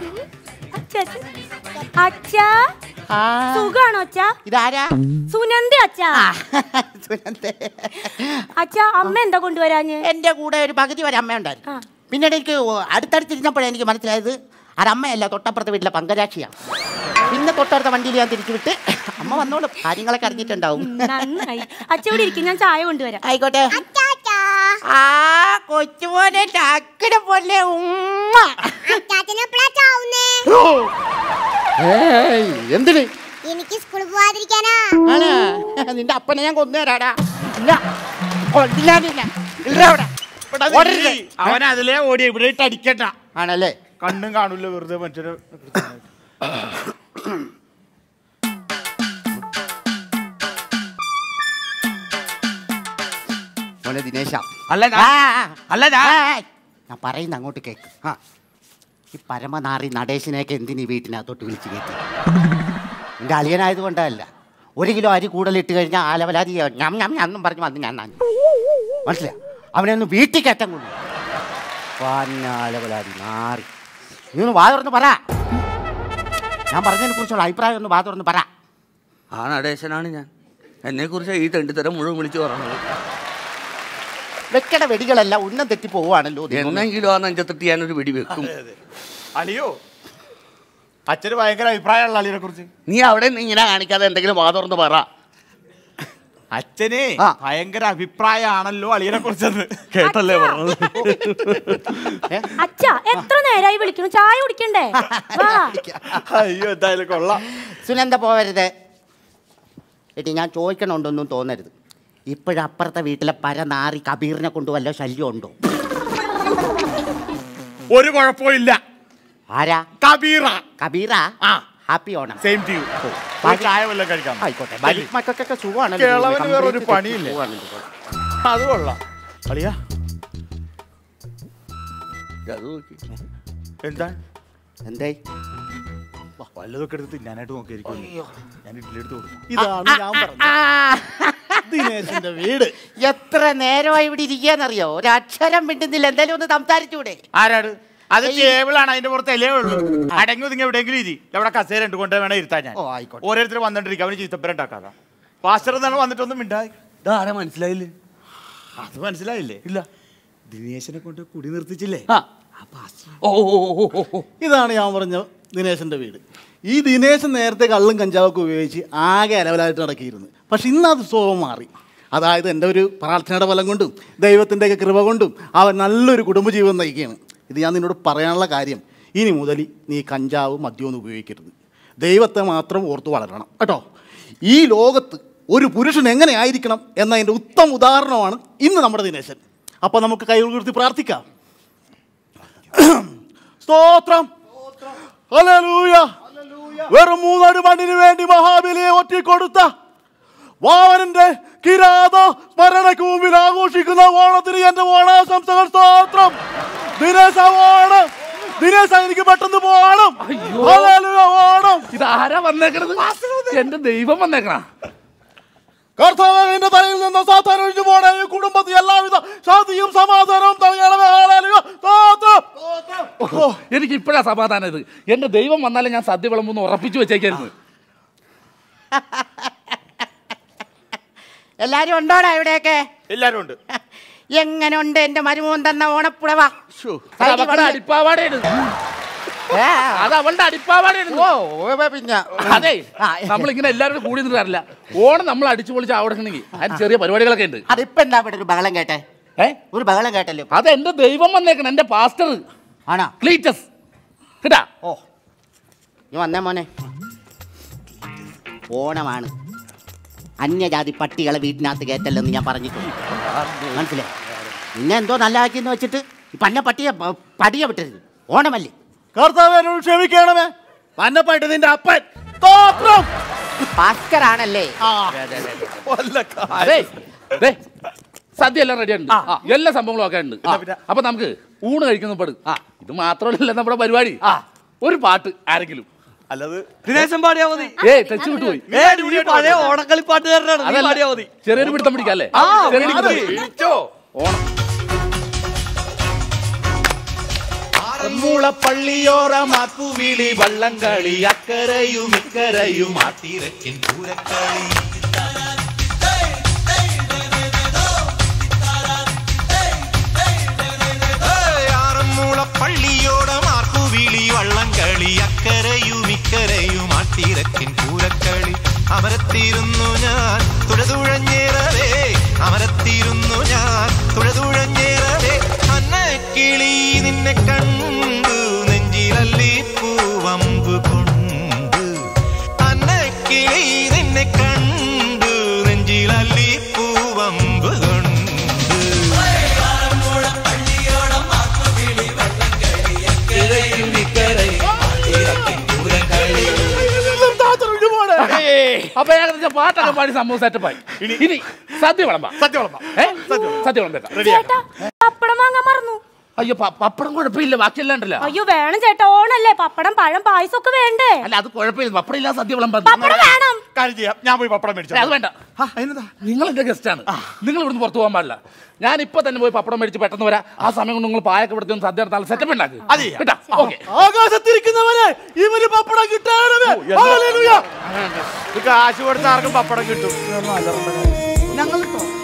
അച്ഛാ സുഖാണോ അച്ഛാ ഇതാരാ സുനന്ദ അച്ഛാ അച്ഛാ അമ്മ എന്താ കൊണ്ടുവരാഞ്ഞ് എന്റെ കൂടെ ഒരു പകുതി വരെ അമ്മ ഉണ്ടായിരുന്നു പിന്നീട് എനിക്ക് അടുത്തടുത്തിരുന്നപ്പോഴേ എനിക്ക് മനസ്സിലായത് അരമ്മയല്ല തൊട്ടപ്പുറത്തെ വീട്ടിലെ പങ്കരാക്ഷിയാണ് പിന്നെ തൊട്ടടുത്ത വണ്ടിയിൽ ഞാൻ തിരിച്ചു വിട്ട് അമ്മ വന്നോളും കാര്യങ്ങളൊക്കെ അറിഞ്ഞിട്ടുണ്ടാവും നന്നായി അച്ഛ ഇവിടെ ഇരിക്കും ഞാൻ ചായ കൊണ്ടുവരാം ആയിക്കോട്ടെ ആ കൊച്ചുപോലെ ചാക്കിടെ പോലെ ഉമ്മ ഏയ്, എന്തിന് എനിക്ക് സ്കൂളിൽ പോവാതിരിക്കാനാ ആണാ? നിന്റെ അപ്പനെ ഞാൻ കൊന്നുതരാടാ ഇല്ല കൊല്ലാനില്ല ഇല്ല അവിടെ ഓടരുത്. അവൻ അതിലേ ഓടി ഇവിടെ ഇട്ട് അടിക്കട്ട ആണല്ലേ കണ്ണും കാണൂല വെറുതെ മറ്റൊരു മോനെ ദിനേശ അല്ല ഞാൻ- അല്ല ഞാൻ പറയുന്ന അങ്ങോട്ട് കേക്ക് ആ ഈ പരമനാറി നടേശനെയൊക്കെ എന്തിനീ വീട്ടിനകത്തോട്ട് വിളിച്ച് കയറ്റി എൻ്റെ അളിയനായത് കൊണ്ടല്ല ഒരു കിലോ അരി കൂടുതലിട്ട് കഴിഞ്ഞാൽ ആലവലാതി ഞാൻ ഞാൻ ഞാനും പറഞ്ഞു വന്ന് ഞാൻ നാഞ്ഞു മനസ്സിലാ അവനെ ഒന്ന് വീട്ടിൽ കയറ്റാൻ കൊണ്ടു ആലവലാതി നാറി നീ ഒന്ന് വാ തുറന്ന് പറ ഞാൻ പറഞ്ഞതിനെ കുറിച്ചുള്ള അഭിപ്രായം ഒന്ന് വാ തുറന്ന് പറ ആ നടേശനാണ് ഞാൻ എന്നെ കുറിച്ച് ഈ തെണ്ടിത്തരം മുഴുവൻ വിളിച്ചു പറഞ്ഞത് വെക്കട വെടികളെല്ലാം ഉന്നം തെറ്റി പോവുകയാണല്ലോ എന്നെങ്കിലും ആ നെഞ്ചത്തിട്ട് ഞാനൊരു വെടി വെക്കും അലിയോ അച്ഛന് ഭയങ്കര അഭിപ്രായമുള്ള അലിയെ കുറിച്ച് നീ അവിടെ നിന്ന് ഇങ്ങനെ കാണിക്കാതെ എന്തെങ്കിലും വാ തുറന്ന് പറ അച്ഛനെ ഭയങ്കര അഭിപ്രായമാണല്ലോ അളിയനെ കുറിച്ചെന്ന് കേട്ടല്ലേ പറഞ്ഞത് അച്ഛ എത്ര നേരമായി വിളിക്കണം ചായ കുടിക്കണ്ടേ വാ അയ്യോ എന്തായാലും കൊള്ളാം സുനന്ദ പോവരുത് എടി ഞാൻ ചോദിക്കണുണ്ടൊന്നും തോന്നരുത് ഇപ്പോഴപ്പുറത്തെ വീട്ടിലെ പരനാറി കബീറിനെ കൊണ്ട് വല്ല ശല്യം ഉണ്ടോ ഒരു കുഴപ്പമില്ല ആരാ കബീറ കബീറ ആ ഹാപ്പി ഓണം സെയിം ടു ചായ വല്ലതും കഴിക്കാം ആയിക്കോട്ടെ ഭാര്യ മക്കൾക്കൊക്കെ സുഖമാണല്ലോ കേളവന് വേറെ ഒരു Complete പണിയില്ലേ സുഖമാണല്ലോ. അത് കൊള്ളാം അളിയാ എന്താ എന്തേ വല്ലതൊക്കെ എടുത്ത് തിന്നാനായിട്ട് നോക്കിയിരിക്കും ഞാൻ ഇഡ്ഡലി എടുത്ത് കൊടുക്കും ഇതാണ് ഞാൻ പറഞ്ഞത് ദിനേശിന്റെ വീട് എത്ര നേരമായി ഇവിടെ ഇരിക്കാന്നറിയോ ഒരു അക്ഷരം മിണ്ടുന്നില്ല എന്തായാലും ഒന്ന് സംസാരിച്ചൂടെ ആരാണ് അത് ടേബിളാണ് അതിന്റെ പുറത്ത് ഇലേ ഉള്ളൂ അടങ്ങി ഒതുങ്ങി എവിടെയെങ്കിലും ഇരി അവിടെ കസേര ഉണ്ട് കൊണ്ട് വേണം ഇരുത്താൻ ഞാൻ ഓ ആയിക്കോട്ടെ ഓരോരുത്തർ വന്നിട്ടിരിക്കും അവന് ചീത്തപ്പര ഉണ്ടാക്കാതെ പാസ്റ്റർ എന്നാണ് വന്നിട്ടൊന്നും മിണ്ടായി ഇതാരെ മനസ്സിലായില്ലേ അത് മനസ്സിലായില്ലേ ഇല്ല ദിനേശനെ കൊണ്ട് കുടി നിർത്തിച്ചില്ലേ ഓ ഓ, ഓ, ഓ, ഓ, ഓ. ഇതാണ് ഞാൻ പറഞ്ഞ ദിനേശന്റെ വീട് ഈ ദിനേശൻ നേരത്തെ കള്ളും കഞ്ചാവൊക്കെ ഉപയോഗിച്ച് ആകെ അലവലായിട്ട് നടക്കിയിരുന്നു പക്ഷെ ഇന്ന് അത് സ്വഭാവം മാറി അതായത് എൻ്റെ ഒരു പ്രാർത്ഥനയുടെ ഫലം കൊണ്ടും ദൈവത്തിൻ്റെയൊക്കെ കൃപ കൊണ്ടും അവൻ നല്ലൊരു കുടുംബജീവിതം നയിക്കുകയാണ് ഇത് ഞാൻ നിന്നോട് പറയാനുള്ള കാര്യം ഇനി മുതൽ നീ കഞ്ചാവ് മദ്യമൊന്നും ഉപയോഗിക്കരുത് ദൈവത്തെ മാത്രം ഓർത്ത് വളരണം കേട്ടോ ഈ ലോകത്ത് ഒരു പുരുഷൻ എങ്ങനെ ആയിരിക്കണം എന്നതിൻ്റെ ഉത്തമ ഉദാഹരണമാണ് ഇന്ന് നമ്മുടെ ദിനേശൻ അപ്പോൾ നമുക്ക് കൈകൾ കുർത്തി പ്രാർത്ഥിക്കാം സ്തോത്രം ഹല്ലേലൂയ വെറും മൂന്നടി മണ്ണിന് വേണ്ടി മഹാബലിയെ ഒറ്റിക്കൊടുത്ത വാവനന്റെ കിരാത സ്മരണയ്ക്ക് മുമ്പിൽ ആഘോഷിക്കുന്ന ഓണത്തിന് എന്റെ ഓണാശംസകൾ സ്തോത്രം ദിനേശ ഓണം ദിനേശ എനിക്ക് പെട്ടെന്ന് പോകണം ഹല്ലേലൂയ ഓണം ഇതാരാ വന്നേക്കണത് എന്റെ ദൈവം വന്നേക്കണ കർത്താവിന്റെ തലയിൽ നിന്ന് സാത്താൻ ഒഴിഞ്ഞു പോണേ ഈ കുടുംബത്തിൽ എല്ലാവിധ ശാന്തിയും സമാധാനവും നൽകണമേ ഹല്ലേലൂയ സ്തോത്രം ഓ, എനിക്ക് ഇപ്പോഴാ സമാധാനം ഇത് എന്റെ ദൈവം വന്നാലേ ഞാൻ സദ്യ വിളമ്പൊന്ന് ഉറപ്പിച്ചു വെച്ചേക്കായിരുന്നു എല്ലാരും ഉണ്ടോടാ ഇവിടെയൊക്കെ എല്ലാരും ഉണ്ട് എങ്ങനുണ്ട് എന്റെ മരുമോൻ തന്ന ഓണപ്പുടവ അത് അവളുടെ അടിപ്പാവാടയാണ് അത് അവളുടെ അടിപ്പാവാടയാണ് ഓ പിന്നെ അതെ നമ്മളിങ്ങനെ എല്ലാവരും കൂടി നിന്നിട്ട് അറിയില്ല ഓണം നമ്മൾ അടിച്ചു പൊളിച്ച് ആവണമെങ്കിൽ അതിന് ചെറിയ പരിപാടികളൊക്കെ ഉണ്ട് അതിപ്പോ എന്താ ഇവിടെ ഒരു ബഹളം കേട്ടെ ഏ ഒരു ബഹളം കേട്ടല്ലോ അത് എന്റെ ദൈവം വന്നേക്കണം എന്റെ പാസ്റ്റർ ആണോ ക്ലീറ്റസ് കേട്ടാ ഓ നീ വന്നേ മോനെ ഓണമാണ് അന്യജാതി പട്ടികളെ വീട്ടിനകത്ത് കയറ്റല്ലെന്ന് ഞാൻ പറഞ്ഞിട്ടുണ്ട് മനസ്സിലായി നിന്നെ എന്തോ നല്ലതാക്കിയെന്ന് വെച്ചിട്ട് ഈ പന്ന പട്ടിയെ പ- പടിയെ വിട്ടരുത് ഓണമല്ലേ കർത്താവേനോട് ക്ഷമിക്കണമേ പന്നപ്പായിട്ട് നിന്റെ അപ്പൻ സ്തോത്രം പാസ്റ്ററാണല്ലേ ദേ, ദേ, സദ്യ എല്ലാം റെഡി ഉണ്ട് എല്ലാ സംഭവങ്ങളും ഒക്കെ ഉണ്ട് അപ്പൊ നമുക്ക് ഊണ് കഴിക്കുന്ന പെടും ഇത് മാത്രമല്ല നമ്മുടെ പരിപാടി ഒരു പാട്ട് ആരെങ്കിലും അല്ലത് ദിനേശൻ പാടിയാ മതി ഏ ടച്ച് വിട്ടുപോയി ഏ, നീ പഴയ ഓണക്കളിപ്പാട്ടുകാരനാണ് നീ അതല്ല, പാടിയാ മതി ചെറിയൊരു പിടുത്തം പിടിക്കാം അല്ലേ ആ, ചെറിയൊരു പിടുത്തം മതി. പിടിക്കാം. ഓണം മൂളപ്പള്ളിയോരം ആപ്പുവിളി വള്ളംകളി അക്കരയും ഇക്കരയും ആട്ടിരക്കിൻ പൂരക്കളി ആറന്മുളപ്പള്ളിയോടം ആർപ്പുവിളി വള്ളംകളി അക്കരയും ഇക്കരയും ആട്ടിരക്കിൻ പൂരക്കളി അമരത്തിരുന്നു ഞാൻ തുഴതുഴഞ്ഞേറവേ അമരത്തിരുന്നു ഞാൻ തുഴതുഴഞ്ഞേറവേ അന്നക്കിളി നിന്നെ കണ്ടു നെഞ്ചിലല്ലി പൂവമ്പ് കൊണ്ട് അന്നക്കിളി നിന്നെ കണ്ടു നെഞ്ചിലല്ലി പൂവമ്പ് കൊണ്ട് അപ്പൊ ഏകദേശം പാട്ടൊക്കെ പാടി സംഭവം സെറ്റപ്പായി ഇനി സദ്യ വിളമ്പാം സത്യം വിളമ്പാം ഏ സദ്യ വിളമ്പേക്കാം ചേട്ടാ പപ്പടം വാങ്ങാൻ മറന്നു അയ്യോ പ- പപ്പടം കുഴപ്പമില്ല ബാക്കിയെല്ലാം ഉണ്ടല്ലോ അയ്യോ വേണം ചേട്ടാ ഓണല്ലേ പപ്പടം പഴം പായസം ഒക്കെ വേണ്ടേ അല്ല അത് കുഴപ്പമില്ല പപ്പടം ഇല്ലാതെ സദ്യ വിളമ്പാം പപ്പടം വേണം കാര്യം ചെയ്യാം ഞാൻ പോയി പപ്പടം മേടിച്ചു ഏ, അത് വേണ്ട നിങ്ങൾ എന്റെ ഗസ്റ്റ് ആണ് നിങ്ങൾ ഇവിടുന്ന് പുറത്തു പോകാൻ പാടില്ല ഞാൻ ഇപ്പൊ തന്നെ പോയി പപ്പടം മേടിച്ച് പെട്ടെന്ന് വരാം ആ സമയം കൊണ്ട് നിങ്ങൾ പായൊക്കെ ഇവിടുത്തെ ഒന്ന് സദ്യ നടത്താൻ സെറ്റപ്പ് ഉണ്ടാക്കി അത് ചെയ്യാം. കേട്ടാ ഓക്കെ ആകാശത്തിരിക്കുന്നവനെ ഇവന് പപ്പടം കിട്ടാനവേ ഹല്ലേലൂയ. ഇത് കാശ് കൊടുത്ത ആർക്കും പപ്പടം കിട്ടും ഞങ്ങൾ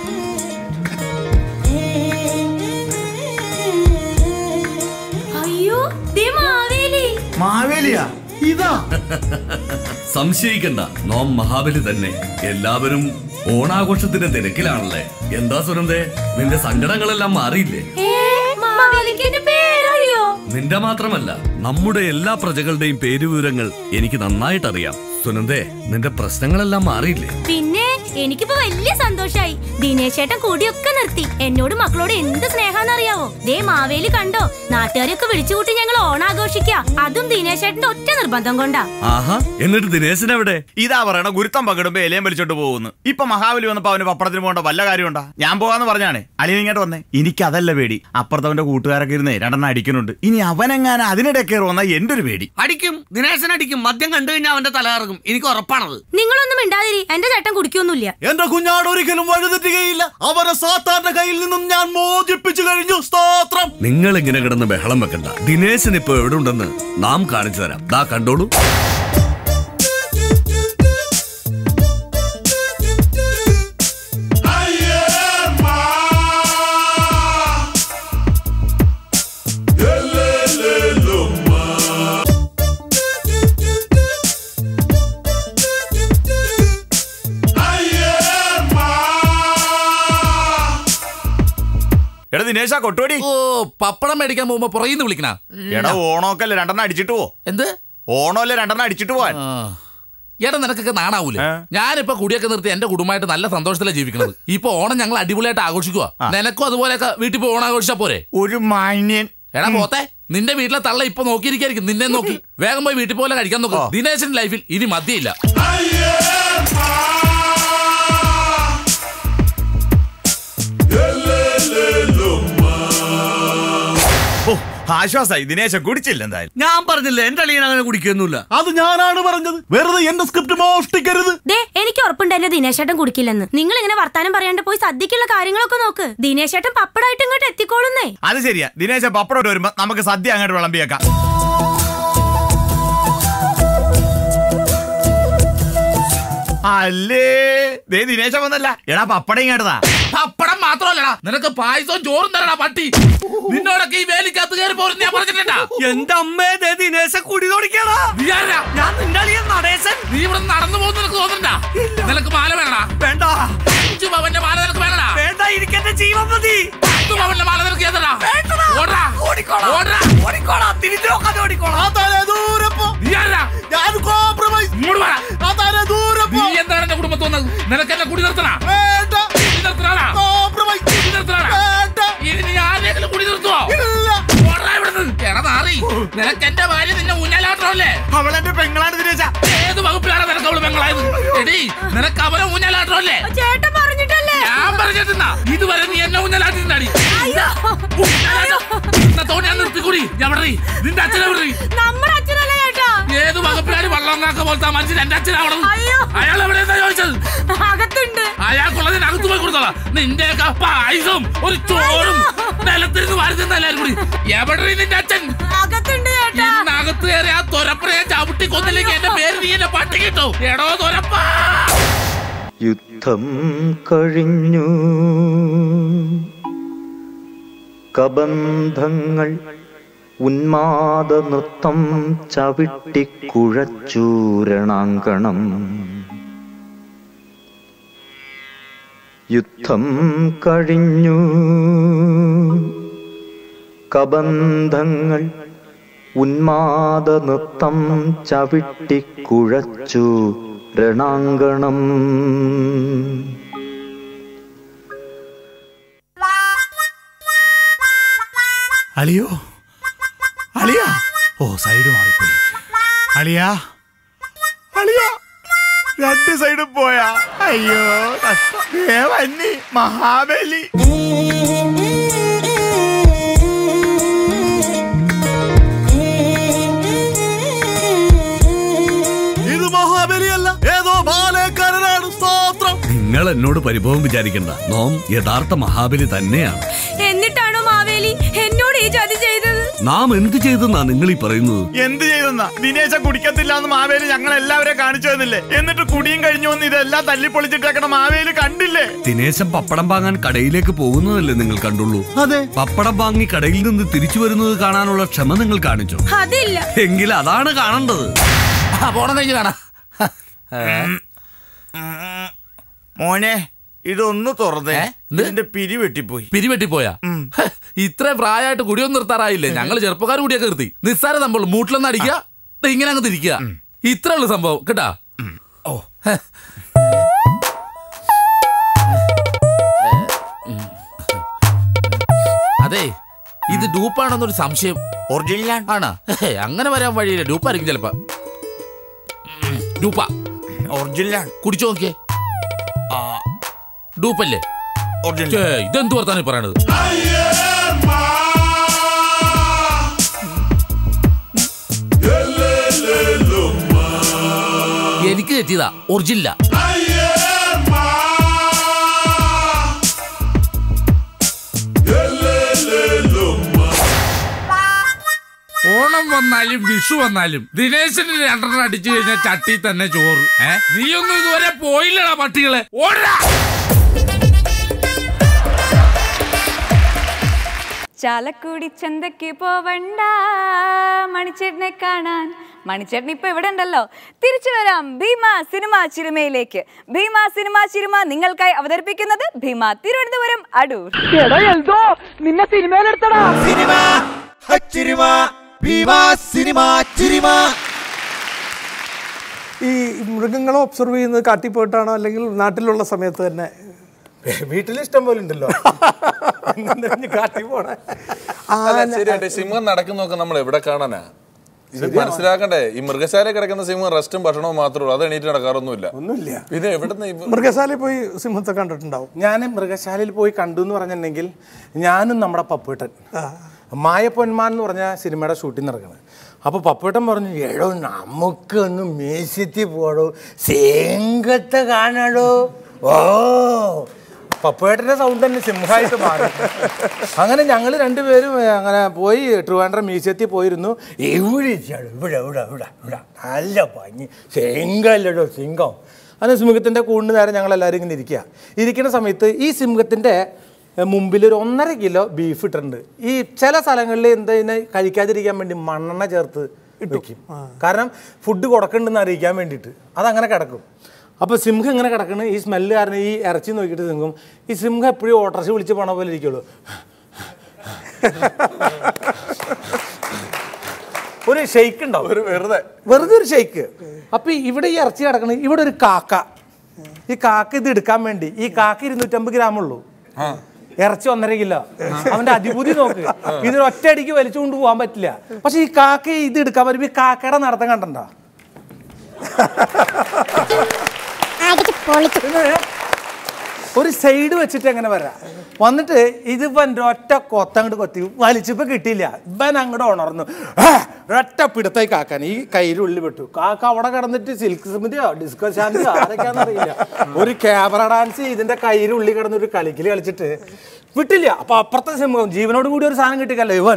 അയ്യോ ദേ മാവേലി മാവേലിയാ ഇതാ സംശയിക്കണ്ട നോം മഹാബലി തന്നെ എല്ലാവരും ഓണാഘോഷത്തിന്റെ തിരക്കിലാണല്ലേ എന്താ സുനന്ദേ നിന്റെ സങ്കടങ്ങളെല്ലാം മാറിയില്ലേ ഏ മാവേലിക്ക് എന്റെ പേരറിയോ നിന്റെ മാത്രമല്ല നമ്മുടെ എല്ലാ പ്രജകളുടെയും പേരുവിവരങ്ങൾ എനിക്ക് നന്നായിട്ട് അറിയാം സുനന്ദേ നിന്റെ പ്രശ്നങ്ങളെല്ലാം മാറിയില്ലേ പിന്നെ എനിക്കിപ്പോ വലിയ സന്തോഷായി ദിനേശ് ചേട്ടൻ കൂടിയൊക്കെ നിർത്തി എന്നോട് മക്കളോട് എന്ത് സ്നേഹാന്നറിയാവോ ദേ മാവേലി കണ്ടോ നാട്ടുകാരെയൊക്കെ വിളിച്ചുകൂട്ടി ഞങ്ങൾ ഓണാഘോഷിക്കാ അതും ദിനേശ് ചേട്ടന്റെ ഒറ്റ നിർബന്ധം കൊണ്ടാ ആഹാ എന്നിട്ട് ദിനേശൻ എവിടെ ഇതാ പറയണ ഗുരുത്തം പങ്കിടുമ്പോ ഇലയും വലിച്ചോണ്ട് പോകുന്നു ഇപ്പൊ മഹാബലി വന്നപ്പോ അവന് പപ്പടത്തിന് പോകേണ്ട വല്ല കാര്യമുണ്ടാ ഞാൻ പോകാന്ന് പറഞ്ഞാണ് അളിയൻ ഇങ്ങോട്ട് വന്നേ എനിക്ക് അതല്ല പേടി അപ്പുറത്തവന്റെ കൂട്ടുകാരൊക്കെ ഇരുന്നേ രണ്ടെണ്ണം അടിക്കുന്നുണ്ട് ഇനി അവനെങ്ങാനും അതിനിടെ കയറി വന്നാൽ എന്റെ ഒരു പേടി അടിക്കും ദിനേശൻ അടിക്കും മദ്യം കണ്ടു കഴിഞ്ഞാൽ അവന്റെ തല ഇറങ്ങും എനിക്ക് ഉറപ്പാണത് നിങ്ങളൊന്നും മിണ്ടാതിരി എന്റെ ചേട്ടൻ കുടിക്കൊന്നുമില്ല എന്റെ കുഞ്ഞാട് ഒരിക്കലും വഴുതെറ്റുകയില്ല അവനെ സാത്താന്റെ കയ്യിൽ നിന്നും ഞാൻ മോചിപ്പിച്ചു കഴിഞ്ഞു സ്തോത്രം നിങ്ങൾ ഇങ്ങനെ കിടന്ന് ബഹളം വെക്കണ്ട ദിനേശൻ ഇപ്പൊ എവിടെ ഉണ്ടെന്ന് നാം കാണിച്ചു തരാം ദാ കണ്ടോളൂ എടാ ദിനേശ കൊട്ടുപടി ഓ പപ്പടം മേടിക്കാൻ പോകുമ്പോ പുറകിന്ന് വിളിക്കണ എടാ ഓണമൊക്കെ രണ്ടെണ്ണം അടിച്ചിട്ട് പോ എന്ത് ഓണമല്ലേ രണ്ടെണ്ണം അടിച്ചിട്ട് പോവാൻ എടാ നിനക്കൊക്കെ നാണാവൂലേ ഞാനിപ്പോ കുടിയൊക്കെ നിർത്തി എന്റെ കുടുംബമായിട്ട് നല്ല സന്തോഷത്തിലാണ് ജീവിക്കുന്നത് ഇപ്പൊ ഓണം ഞങ്ങൾ അടിപൊളിയായിട്ട് ആഘോഷിക്കുക നിനക്കും അതുപോലെയൊക്കെ വീട്ടിൽ പോയി ഓണം ആഘോഷിച്ചാ പോരെ ഒരു മാന്യൻ എടാ പോത്തെ നിന്റെ വീട്ടിലെ തള്ള ഇപ്പൊ നോക്കിയിരിക്കായിരിക്കും നിന്നെ നോക്കി വേഗം പോയി വീട്ടിൽ പോലെ കഴിക്കാൻ നോക്കും ദിനേശന്റെ ലൈഫിൽ ഇനി മദ്യയില്ല ഓ ആശ്വാസായി ദിനേശ കുടിച്ചില്ല എന്തായാലും ഞാൻ പറഞ്ഞില്ല എന്റെ അളിയൻ അങ്ങനെ കുടിക്കൊന്നുമില്ല അത് ഞാനാണ് പറഞ്ഞത് വെറുതെ എന്റെ സ്ക്രിപ്റ്റ് മോഷ്ടിക്കരുത് ദേ എനിക്ക് ഉറപ്പുണ്ട് എന്റെ ദിനേശ് ചേട്ടൻ കുടിക്കില്ലെന്ന് നിങ്ങൾ ഇങ്ങനെ വർത്താനം പറയാണ്ട് പോയി സദ്യക്കുള്ള കാര്യങ്ങളൊക്കെ നോക്ക് ദിനേശ് ചേട്ടൻ പപ്പടായിട്ട് ഇങ്ങോട്ട് എത്തിക്കോളുന്നേ അത് ശരിയാ ദിനേശ പപ്പടോട്ട് വരുമ്പോ നമുക്ക് സദ്യ അങ്ങോട്ട് വിളമ്പിയേക്കാം അല്ലേ ദേ ദിനേശ വന്നല്ല എടാ പപ്പടം ഇങ്ങോട്ടതാ പപ്പടം മാത്രമല്ലടാ നിനക്ക് പായസവും ചോറും തരണ പട്ടി നിന്നോടൊക്കെ ഈ വേലിക്കകത്ത് കയറി പോരും ഞാൻ പറഞ്ഞിട്ടുണ്ടാ എന്റെ അമ്മേ ദേ ദിനേശ കുടി തോടിക്കാടാ നീ ആരാ? ഞാൻ നിന്റെ അളിയൻ നടേശൻ നീ ഇവിടെ നടന്നു പോകുന്ന നിനക്ക് തോന്നണ്ടാ നിനക്ക് മാല വേണടാ വേണ്ട അഞ്ചു പവന്റെ മാല നിനക്ക് വേണടാ വേണ്ട എനിക്കെന്റെ ജീവൻ മതി പത്ത് മൂന്ന് പവന്റെ മാല നിനക്ക് ഏതടാ ഓടാ ഓടാ നീ ആരാ? ഇങ്ങോട്ട് വാ. നീ എന്താണ് എന്റെ കുടുംബത്തിൽ വന്നത് നിനക്ക് എന്നെ കുടി നിർത്തണ കുടി നിർത്തണാ കുടി നിർത്തണാ ഇനി നീ ആരെങ്കിലും കുടി നിർത്തുവോ ഓടാ ഇവിടുന്ന് എടാ നാറി നിനക്ക് എന്റെ ഭാര്യ നിന്നെ ഊഞ്ഞാലാട്ടമല്ലേ അവളെന്റെ പെങ്ങളാണ് ദിനേശ ഏത് വകുപ്പിലാണ് നിനക്ക് അവള് പെങ്ങളായത് എടി നിനക്ക് അവനെ ഊഞ്ഞാലാട്ടമല്ലേ ചേട്ടൻ പറഞ്ഞിട്ടല്ലേ ഞാൻ പറഞ്ഞിട്ടുണ്ടാ ഇതുവരെ നീ എന്നെ ഊഞ്ഞാലാട്ടിട്ടുണ്ടാടി തോണി ഞാൻ നിർത്തിക്കൂടി എവിടെ നിന്റെ അച്ഛനെ വിടറി നമ്മുടെ അച്ഛനല്ലേ ചേട്ടാ ഏത് വകുപ്പിലാണ് വള്ളം കാക്ക പോലത്തെ മനുഷ്യൻ എന്റെ അച്ഛനാവണം അയാൾ എവിടെ ചോദിച്ചത് അകത്തുണ്ട് അയാൾക്കുള്ളതിന് അകത്ത് പോയി കൊടുത്തോളാം നിന്റെ പായസം ഒരു ചോറും നിലത്തിരുന്ന് വാരുന്ന എല്ലാരും കൂടി എവിടെ നിന്റെ അച്ഛൻ അകത്തുണ്ട് ചേട്ടാ ഇന്നകത്ത് കയറി ആ തൊരപ്പറയെ ചവിട്ടി കൊന്നില്ലെങ്കിൽ എന്റെ പേര് നീ എന്നെ പട്ടി കിട്ടും എടോ തൊരപ്പ യുദ്ധം കഴിഞ്ഞു കബന്ധങ്ങൾ ഉന്മാദ നൃത്തം ചവിട്ടിക്കുഴച്ചൂരണാങ്കണം യുദ്ധം കഴിഞ്ഞു കബന്ധങ്ങൾ ഉന്മാദ നൃത്തം ചവിട്ടിക്കുഴച്ചു രണാങ്കണം അളിയോ അളിയാ ഓ സൈഡ് മാറിപ്പോയി അളിയാ അളിയാ രണ്ട് സൈഡും പോയാ അയ്യോ കഷ്ടം ദേ വന്നി മഹാബലി ഇത് മഹാബലിയല്ല ഏതോ ബാലേക്കാരനാണ് സ്തോത്രം നിങ്ങൾ എന്നോട് പരിഭവം വിചാരിക്കണ്ട നോം യഥാർത്ഥ മഹാബലി തന്നെയാണ് എന്നിട്ടാണോ മാവേലി എന്നോട് ഈ ചതി ചെയ്തത് നാം എന്ത് ചെയ്തെന്നാ നിങ്ങൾ ഈ പറയുന്നത് എന്ത് ചെയ്തെന്നാ ദിനേശ കുടിക്കത്തില്ല എന്ന് മാവേലി ഞങ്ങൾ എല്ലാവരെയും കാണിച്ചു തന്നില്ലേ എന്നിട്ട് കുടിയും കഴിഞ്ഞു വന്ന് ഇതെല്ലാം തല്ലിപ്പൊളിച്ചിട്ടേക്കണ മാവേലി കണ്ടില്ലേ ദിനേശൻ പപ്പടം വാങ്ങാൻ കടയിലേക്ക് പോകുന്നതല്ലേ നിങ്ങൾ കണ്ടുള്ളൂ അതെ പപ്പടം വാങ്ങി കടയിൽ നിന്ന് തിരിച്ചു വരുന്നത് കാണാനുള്ള ക്ഷമ നിങ്ങൾ കാണിച്ചോ അതില്ല എങ്കിൽ അതാണ് കാണേണ്ടത് പോണം കഴിഞ്ഞ് കാണാം മോനെ ഇതൊന്ന് തുറന്നേ ഇതിന്റെ പിരി വെട്ടിപ്പോയി പിരിവെട്ടിപ്പോയാ ഹ, ഇത്ര പ്രായമായിട്ട് കുടിയൊന്നും നിർത്താറായില്ലേ ഞങ്ങൾ ചെറുപ്പക്കാർ കൂടിയൊക്കെ നിർത്തി നിസ്സാര സംഭവം മൂട്ടിലൊന്നും അടിക്കുക ദേ ഇങ്ങനെ അങ്ങ് തിരിക്കുക ഇത്ര ഉള്ള സംഭവം കേട്ടാ ഓ അതെ ഇത് ഡൂപ്പാണെന്നൊരു സംശയം ഒറിജിനൽ ആണോ ഹേ, അങ്ങനെ വരാൻ വഴിയില്ല ഡൂപ്പായിരിക്കും ചിലപ്പോ ഉം, ഡൂപ്പ ഒറിജിനലാണ് കുടിച്ചു നോക്കിയേ ആ ഡൂപ്പല്ലേ ഛേ, ഇതെന്ത് വർത്താനം ഈ പറയണത് എനിക്ക് തെറ്റിയതാ ഒറിജിനല ഓണം വന്നാലും വിഷു വന്നാലും ദിനേശന് രണ്ടെണ്ണം അടിച്ചു കഴിഞ്ഞാൽ ചട്ടി തന്നെ ചോറ് ഏ നീയൊന്നും ഇതുവരെ പോയില്ലടാ പട്ടികളെ ഓടാ ചാലക്കുടി ചന്തയ്ക്ക് പോവണ്ട മണിച്ചേട്ടനെ കാണാൻ മണിച്ചേട്ടൻ ഇപ്പൊ ഇവിടെ ഉണ്ടല്ലോ തിരിച്ചു വരാം ഭീമ സിനിമ ചിരുമയിലേക്ക് ഭീമ സിനിമ ചിരുമ നിങ്ങൾക്കായി അവതരിപ്പിക്കുന്നത് ഭീമ തിരുവനന്തപുരം അടൂർ നിന്നെ സിനിമയിലെടുത്തടാ സിനിമ ചിരിമ ഭീമ സിനിമ ചിരിമ ഈ മൃഗങ്ങളെ ഒബ്സർവ് ചെയ്യുന്നത് കാട്ടിൽ പോയിട്ടാണോ അല്ലെങ്കിൽ നാട്ടിലുള്ള സമയത്ത് തന്നെ വീട്ടിൽ ഇഷ്ടം പോലെ ഉണ്ടല്ലോ കാട്ടിൽ പോണേ അല്ല, ശരിയാട്ടെ സിംഹം നടക്കുന്നൊക്കെ നമ്മൾ എവിടെ കാണാനാ ഇത് മനസ്സിലാക്കണ്ടേ ഈ മൃഗശാല കിടക്കുന്ന സിംഹം റെസ്റ്റും ഭക്ഷണവും മാത്രമേ ഉള്ളൂ അത് എണീറ്റ് നടക്കാറൊന്നുമില്ല ഒന്നുമില്ല പിന്നെ എവിടുന്ന് ഇവ- മൃഗശാലയിൽ പോയി സിംഹത്തെ കണ്ടിട്ടുണ്ടാവും ഞാൻ മൃഗശാലയിൽ പോയി കണ്ടു എന്ന് പറഞ്ഞിട്ടുണ്ടെങ്കിൽ ഞാനും നമ്മുടെ പപ്പേട്ടൻ മായപ്പൊന്മാൻ എന്ന് പറഞ്ഞ സിനിമയുടെ ഷൂട്ടിംഗ് നടക്കുന്നത് അപ്പോൾ പപ്പേട്ടൻ പറഞ്ഞു എടോ നമുക്കൊന്ന് മേശത്തി പോടോ സിംഹത്തെ കാണാടോ ഓ പപ്പേട്ടൻ്റെ സൗണ്ട് തന്നെ സിംഹമായിട്ട് മാറി അങ്ങനെ ഞങ്ങൾ രണ്ടുപേരും ഏ, അങ്ങനെ പോയി ട്രിവാൻഡ്രം മ്യൂസിയത്തിൽ പോയിരുന്നു ഇവിടെ ഇരിക്കുകയാണ്. ഇവിടെ ഇവിടെ ഇവിടെ ഇവിടെ നല്ല ഭംഗി സിംഹല്ലടോ സിംഹം അങ്ങനെ സിംഹത്തിൻ്റെ കൂടിന് നേരെ ഞങ്ങൾ എല്ലാവരും ഇങ്ങനെ ഇരിക്കുക ഇരിക്കുന്ന സമയത്ത് ഈ സിംഹത്തിൻ്റെ മുമ്പിൽ ഒരു ഒന്നര കിലോ ബീഫ് ഇട്ടിട്ടുണ്ട് ഈ ചില സ്ഥലങ്ങളിൽ എന്താ ഇതിനെ കഴിക്കാതിരിക്കാൻ വേണ്ടി മണ്ണെണ്ണ ചേർത്ത് വെക്കും കാരണം ഫുഡ് കൊടുക്കണ്ടെന്ന് അറിയിക്കാൻ വേണ്ടിയിട്ട് അതങ്ങനെ കിടക്കും അപ്പോൾ സിംഹം ഇങ്ങനെ കിടക്കണ് ഈ സ്മെല്ല് കാരണം ഈ ഇറച്ചി നോക്കിയിട്ട് സിംഹം ഈ സിംഹം എപ്പോഴും ഓട്ടർച്ച വിളിച്ച് പോണ പോലെ ഇരിക്കുള്ളൂ ഒരു ഷെയ്ക്ക് ഉണ്ടാവും ഒരു വെറുതെ വെറുതെ ഒരു ഷെയ്ക്ക് അപ്പൊ ഇവിടെ ഈ ഇറച്ചി കിടക്കണ ഇവിടെ ഒരു കാക്ക ഈ കാക്ക ഇത് എടുക്കാൻ വേണ്ടി ഈ കാക്ക ഇരുന്നൂറ്റമ്പത് ഗ്രാം ഉള്ളൂ ഇറച്ചി ഒന്നര കിലോ അവന്റെ അധിപതി നോക്ക് ഇതിന് ഒറ്റയടിക്ക് വലിച്ചു കൊണ്ടുപോകാൻ പറ്റില്ല പക്ഷെ ഈ കാക്ക ഇത് എടുക്കാൻ പറ്റും ഈ കാക്കയുടെ നടത്തം കണ്ടണ്ട ഒരു സൈഡ് വെച്ചിട്ട് എങ്ങനെ വരാം വന്നിട്ട് ഇത് ഇവൻ ഒറ്റ കൊത്ത അങ്ങോട്ട് കൊത്തി വലിച്ചപ്പോ കിട്ടിയില്ല ഇവൻ അങ്ങോട്ട് ഉണർന്നു ആ, ഒറ്റ പിടുത്തായി കാക്കാൻ ഈ കയ്യിലുള്ളിൽ പെട്ടു കാക്ക അവിടെ കിടന്നിട്ട് സിൽക്ക് സ്മിതിയോ ഡിസ്കോ ശാന്തിയോ ആരൊക്കെയാന്ന് അറിയില്ല ഒരു ക്യാമറ ഡാൻസ് ഇതിന്റെ കയ്യിലുള്ളിൽ കിടന്ന് ഒരു കളിക്കൽ കളിച്ചിട്ട് വിട്ടില്ല അപ്പൊ അപ്പുറത്തെ സിംഹം ജീവനോട് കൂടി ഒരു സാധനം കിട്ടിക്കല്ലോ ഇവൻ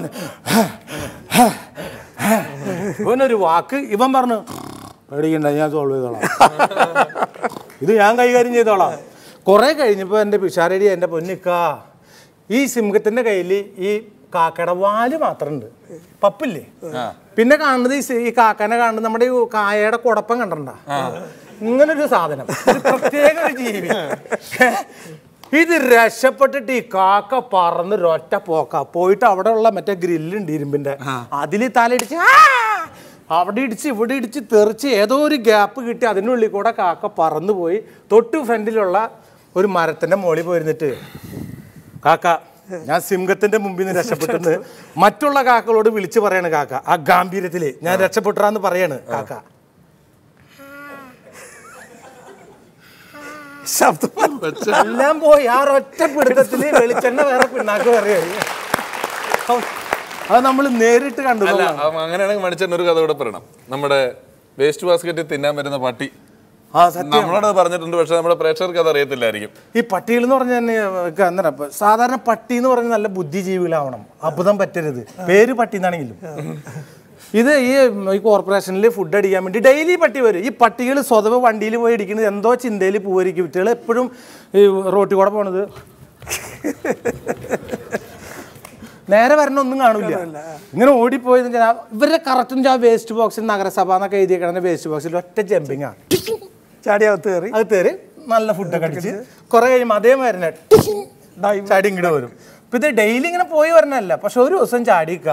ഇവനൊരു വാക്ക് ഇവൻ പറഞ്ഞു പേടിക്കണ്ട ഞാൻ സോൾവ് ചെയ്തോളാം ഇത് ഞാൻ കൈകാര്യം ചെയ്തോളാം കുറെ കഴിഞ്ഞപ്പോൾ എൻ്റെ പിഷാരടി എൻ്റെ പൊന്നിക്കാ ഈ സിംഹത്തിന്റെ കയ്യിൽ ഈ കാക്കയുടെ വാല് മാത്രമുണ്ട് പപ്പില്ലേ പിന്നെ കാണുന്നത് ഈ സി- ഈ കാക്കനെ കാണുന്നത് നമ്മുടെ ഈ കായയുടെ കുടപ്പം കണ്ടണ്ട ഇങ്ങനൊരു സാധനം ഒരു പ്രത്യേക ഒരു ജീവി ഇത് രക്ഷപ്പെട്ടിട്ട് ഈ കാക്ക പറന്ന് ഒരൊറ്റ പോക്ക പോയിട്ട് അവിടെ ഉള്ള മറ്റേ ഗ്രില്ലുണ്ട് ഇരുമ്പിന്റെ അതിൽ തലയിടിച്ച് ആ! അവിടെ ഇടിച്ച് ഇവിടെ ഇടിച്ച് തെറിച്ച് ഏതോ ഒരു ഗ്യാപ്പ് കിട്ടി അതിനുള്ളിൽ കൂടെ കാക്ക പറന്നു പോയി തൊട്ട് ഫ്രണ്ടിലുള്ള ഒരു മരത്തിന്റെ മുകളിൽ പോയിരുന്നിട്ട് കാക്ക ഞാൻ സിംഹത്തിന്റെ മുമ്പിൽ നിന്ന് രക്ഷപ്പെട്ടെന്ന് മറ്റുള്ള കാക്കകളോട് വിളിച്ചു പറയാണ് കാക്ക ആ ഗാംഭീര്യത്തില് ഞാൻ രക്ഷപ്പെട്ടാന്ന് പറയാണ് കാക്ക ശബ്ദം എല്ലാം പോയി ആ ഒറ്റ പിടുത്തത്തില് വെളിച്ചെണ്ണ വേറെ പിണ്ണാക്ക് വേറെ അത് നമ്മൾ നേരിട്ട് കണ്ടു അല്ല അപ്പൊ അങ്ങനെയാണെങ്കിൽ മണിച്ചേട്ടൻ ഒരു കഥ കൂടെ പറയണം നമ്മുടെ വേസ്റ്റ് ബാസ്ക്കറ്റിൽ തിന്നാൻ വരുന്ന പട്ടി ആ സത്യം നമ്മളോട് പറഞ്ഞിട്ടുണ്ട് പക്ഷെ നമ്മുടെ പ്രേക്ഷകർക്ക് അത് അറിയത്തില്ലായിരിക്കും ഈ പട്ടികൾ എന്ന് പറഞ്ഞാൽ തന്നെ ഒക്കെ അന്നേരം ഇപ്പൊ സാധാരണ പട്ടി എന്ന് പറഞ്ഞാൽ നല്ല ബുദ്ധിജീവികളാവണം അബുധം പറ്റരുത് പേര് പട്ടി എന്നാണെങ്കിലും ഇത് ഈ ഈ കോർപ്പറേഷനിൽ ഫുഡ് അടിക്കാൻ വേണ്ടി ഡെയിലി പട്ടി വരും ഈ പട്ടികൾ സ്വതവ വണ്ടിയിൽ പോയി ഇടിക്കുന്നത് എന്തോ ചിന്തയിൽ പോയിരിക്കും കുട്ടികൾ എപ്പോഴും ഈ റോട്ടിൽ കൂടെ പോണത് നേരെ വരണ ഒന്നും കാണില്ല ഇങ്ങനെ ഓടിപ്പോയി ഇവരുടെ കറക്റ്റ് ആ വേസ്റ്റ് ബോക്സിൽ നഗരസഭ എന്നൊക്കെ എഴുതിയേക്കണ വേസ്റ്റ് ബോക്സിൽ ഒറ്റ ജമ്പിങ് ആണ് ചാടി അകത്ത് കയറി അത് കയറി നല്ല ഫുഡൊക്കെ അടിച്ച് കുറെ കഴിയുമ്പോൾ അതേമാതിരി തന്നെ ചാടി ഇങ്ങോട്ട് വരും ഇപ്പൊ ഇത് ഡെയിലി ഇങ്ങനെ പോയി വരണല്ല പക്ഷെ ഒരു ദിവസം ചാടിക്ക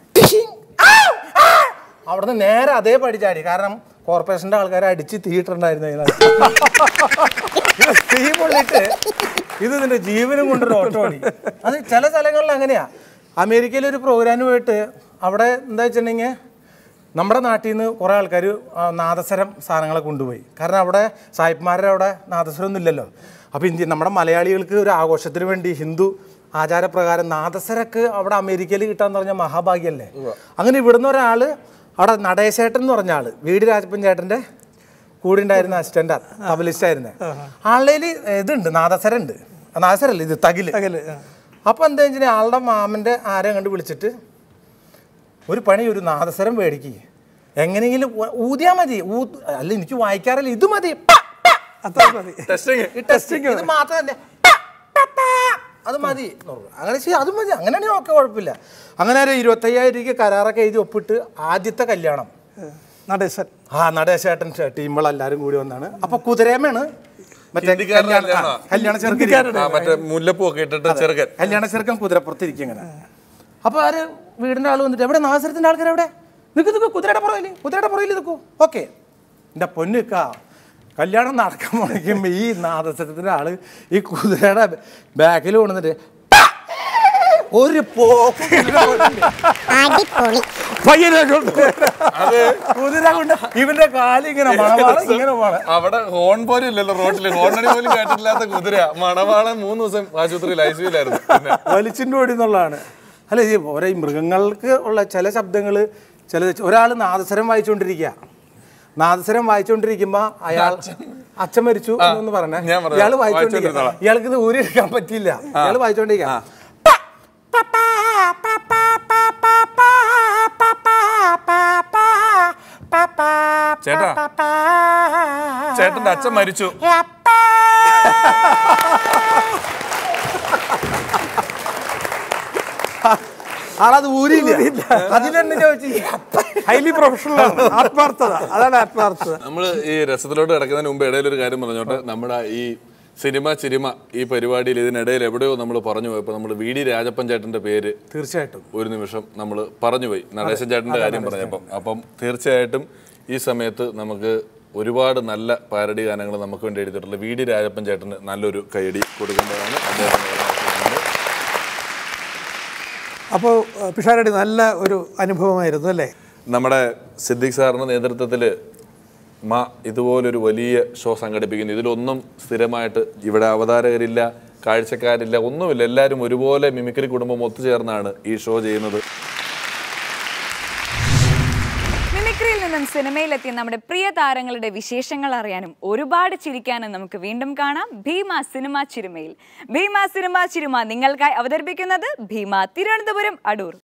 അവിടുന്ന് നേരെ അതേ പടി ചാടി കാരണം കോർപ്പറേഷന്റെ ആൾക്കാരെ അടിച്ച് തീയിട്ടുണ്ടായിരുന്നു അതിനകത്ത്. ഇത് തീ പൊള്ളിട്ട് ഇത് ഇതിന്റെ ജീവനും കൊണ്ടൊരു ഓട്ടോ ഓടി അത് ചില സ്ഥലങ്ങളിൽ അങ്ങനെയാ അമേരിക്കയിൽ ഒരു പ്രോഗ്രാമിന് പോയിട്ട് അവിടെ എന്താ വെച്ചിട്ടുണ്ടെങ്കിൽ നമ്മുടെ നാട്ടിൽ നിന്ന് കുറേ ആൾക്കാർ നാദസ്വരം സാധനങ്ങളെ കൊണ്ടുപോയി കാരണം അവിടെ സായിപ്പ്മാരുടെ അവിടെ നാദസ്വരം ഒന്നും ഇല്ലല്ലോ അപ്പോൾ ഇന്ത്യ നമ്മുടെ മലയാളികൾക്ക് ഒരു ആഘോഷത്തിന് വേണ്ടി ഹിന്ദു ആചാരപ്രകാരം നാദസ്വരക്ക് അവിടെ അമേരിക്കയിൽ കിട്ടാന്ന് പറഞ്ഞാൽ മഹാഭാഗ്യല്ലേ അങ്ങനെ ഇവിടുന്ന് ഒരാൾ അവിടെ നടേശേട്ടൻ എന്ന് പറഞ്ഞ ആള് വീട് രാജപ്പൻ ചേട്ടൻ്റെ കൂടെ ഉണ്ടായിരുന്ന അസിസ്റ്റൻ്റ് തബലിസ്റ്റ് ആയിരുന്നേ ആളുടെ ഇതുണ്ട് നാദസ്വരം ഉണ്ട് നാദസ്വരല്ല ഇത് തകില് അപ്പോൾ എന്താ വെച്ചാൽ ആളുടെ മാമൻ്റെ ആരെയും കണ്ട് വിളിച്ചിട്ട് ഒരു പണി ഒരു നാദസ്വരം മേടിക്കുക എങ്ങനെയെങ്കിലും ഊ- ഊതിയാ മതി ഊ അല്ല എനിക്ക് വായിക്കാറില്ല ഇത് മതി പ, പ. ഈ ടെസ്റ്റിംഗ് ഇത് മാത്രമല്ല പ, പ, പ. അത് മതി എന്ന് പറഞ്ഞു. അങ്ങനെ ചെയ്യും അത് മതി അങ്ങനെയാണെങ്കിൽ ഓക്കെ കുഴപ്പമില്ല അങ്ങനെ ഒരു ഇരുപത്തയ്യായിരം രൂപയ്ക്ക് കരാറൊക്കെ എഴുതി ഒപ്പിട്ട് ആദ്യത്തെ കല്യാണം നടേശൻ ആ നടേശേട്ടൻ ടീമുകളെല്ലാരും കൂടി വന്നാണ് അപ്പൊ കുതിരേമയാണ് മറ്റേ ഹിന്ദിക്കാരുടെ കല്യാണ കല്യാണമാ? ആ, കല്യാണ ചെറുക്കൻ ആ, മറ്റേ മുല്ലപ്പൂ ഒക്കെ ഇട്ടിട്ട് അതെ. ചെറുക്കൻ കല്യാണ ചെറുക്കൻ കുതിരപ്പുറത്തിരിക്കും ഇങ്ങനെ അപ്പൊ ആര് വീടിന്റെ ആൾ വന്നിട്ട് എവിടെ നാസരത്തിന്റെ ആൾക്കാർ എവിടെ നിൽക്കു നിൽക്കൂ കുതിരയുടെ പുറകില് കുതിരയുടെ പുറകിൽ നിൽക്കൂ ഓക്കെ എന്റെ പൊന്നുക്കാ കല്യാണം നടക്കാൻ മുടക്കുമ്പോ ഈ നാദസ്വരത്തിന്റെ ആള് ഈ കുതിരയുടെ ബാക്കിൽ കൊണ്ടുവന്നിട്ട് ഒരു പോക്ക് കുതിര കൊണ്ടില്ലേ? പയ്യനെ കൊണ്ട് കുതിര കൊണ്ട് ഇവന്റെ കാലിങ്ങനെ മണവാള ഇങ്ങനെ പോണ അവിടെ ഹോൺ പോലും ഇല്ലല്ലോ റോട്ടിൽ ഹോണടി പോലും കേട്ടിട്ടില്ലാത്ത കുതിര മണവാളൻ മൂന്ന് ദിവസം ആശുപത്രിയിൽ ഐസിയുലായിരുന്നു പിന്നെ വലിച്ചിൻ്റെ ഓടി എന്നുള്ളതാണ് അല്ല ഈ ഓരോ ഈ മൃഗങ്ങൾക്ക് ഉള്ള ചില ശബ്ദങ്ങൾ ചില ഒരാൾ നാദസ്വരം വായിച്ചുകൊണ്ടിരിക്കുക നാദസ്വരം വായിച്ചുകൊണ്ടിരിക്കുമ്പോ അയാൾ അച്ഛൻ മരിച്ചു ആ, എന്ന് പറഞ്ഞേ ഞാൻ പറയാം. ഇയാൾ വായിച്ചുകൊണ്ടിരിക്കുക വായിച്ചുകൊണ്ടിരുന്നോളാം. ഇയാൾക്ക് ഇത് ഊരിയെടുക്കാൻ പറ്റില്ല ആ. ഇയാൾ വായിച്ചുകൊണ്ടിരിക്കുക ചേട്ടാ ചേട്ടന്റെ അച്ഛൻ മരിച്ചു ആളത് ഊരിയില്ല അതിലെന്നെ ചോദിച്ചു ഹൈലി പ്രൊഫഷണൽ ആണ് ആത്മാർത്ഥത അതാണ് ആത്മാർത്ഥത നമ്മൾ ഈ രസത്തിലോട്ട് കിടക്കുന്നതിന് മുമ്പ് ഇടയിൽ ഒരു കാര്യം പറഞ്ഞോട്ടെ നമ്മുടെ ഈ സിനിമ ചിരിമ ഈ പരിപാടിയിൽ ഇതിനിടയിൽ എവിടെയോ നമ്മൾ പറഞ്ഞു പോയപ്പോൾ നമ്മൾ വി ഡി രാജപ്പൻ ചേട്ടന്റെ പേര് തീർച്ചയായിട്ടും ഒരു നിമിഷം നമ്മൾ പറഞ്ഞുപോയി നടേശൻ ചേട്ടന്റെ അതെ, കാര്യം നടേശൻ പറഞ്ഞപ്പം അപ്പം തീർച്ചയായിട്ടും ഈ സമയത്ത് നമുക്ക് ഒരുപാട് നല്ല പാരഡി ഗാനങ്ങൾ നമുക്ക് വേണ്ടി എഴുതിയിട്ടുള്ള വി ഡി രാജപ്പൻ ചേട്ടന് നല്ലൊരു കൈയടി കൊടുക്കേണ്ടതാണ് അദ്ദേഹം അപ്പോൾ പിഷാരടി നല്ല ഒരു അനുഭവമായിരുന്നു അല്ലേ നമ്മുടെ സിദ്ദിഖ് സാറിന്റെ നേതൃത്വത്തിൽ മാ ഇതുപോലൊരു വലിയ ഷോ സംഘടിപ്പിക്കുന്നു ഇതിലൊന്നും സ്ഥിരമായിട്ട് ഇവിടെ അവതാരകരില്ല കാഴ്ചക്കാരില്ല ഒന്നുമില്ല എല്ലാവരും ഒരുപോലെ മിമിക്രി കുടുംബം ഒത്തുചേർന്നാണ് ഈ ഷോ ചെയ്യുന്നത് മിമിക്രിയിൽ നിന്നും സിനിമയിലെത്തിയ നമ്മുടെ പ്രിയ താരങ്ങളുടെ വിശേഷങ്ങൾ അറിയാനും ഒരുപാട് ചിരിക്കാനും നമുക്ക് വീണ്ടും കാണാം ഭീമ സിനിമ ചിരുമയിൽ ഭീമ സിനിമ ചിരുമ നിങ്ങൾക്കായി അവതരിപ്പിക്കുന്നത് ഭീമ തിരുവനന്തപുരം അടൂർ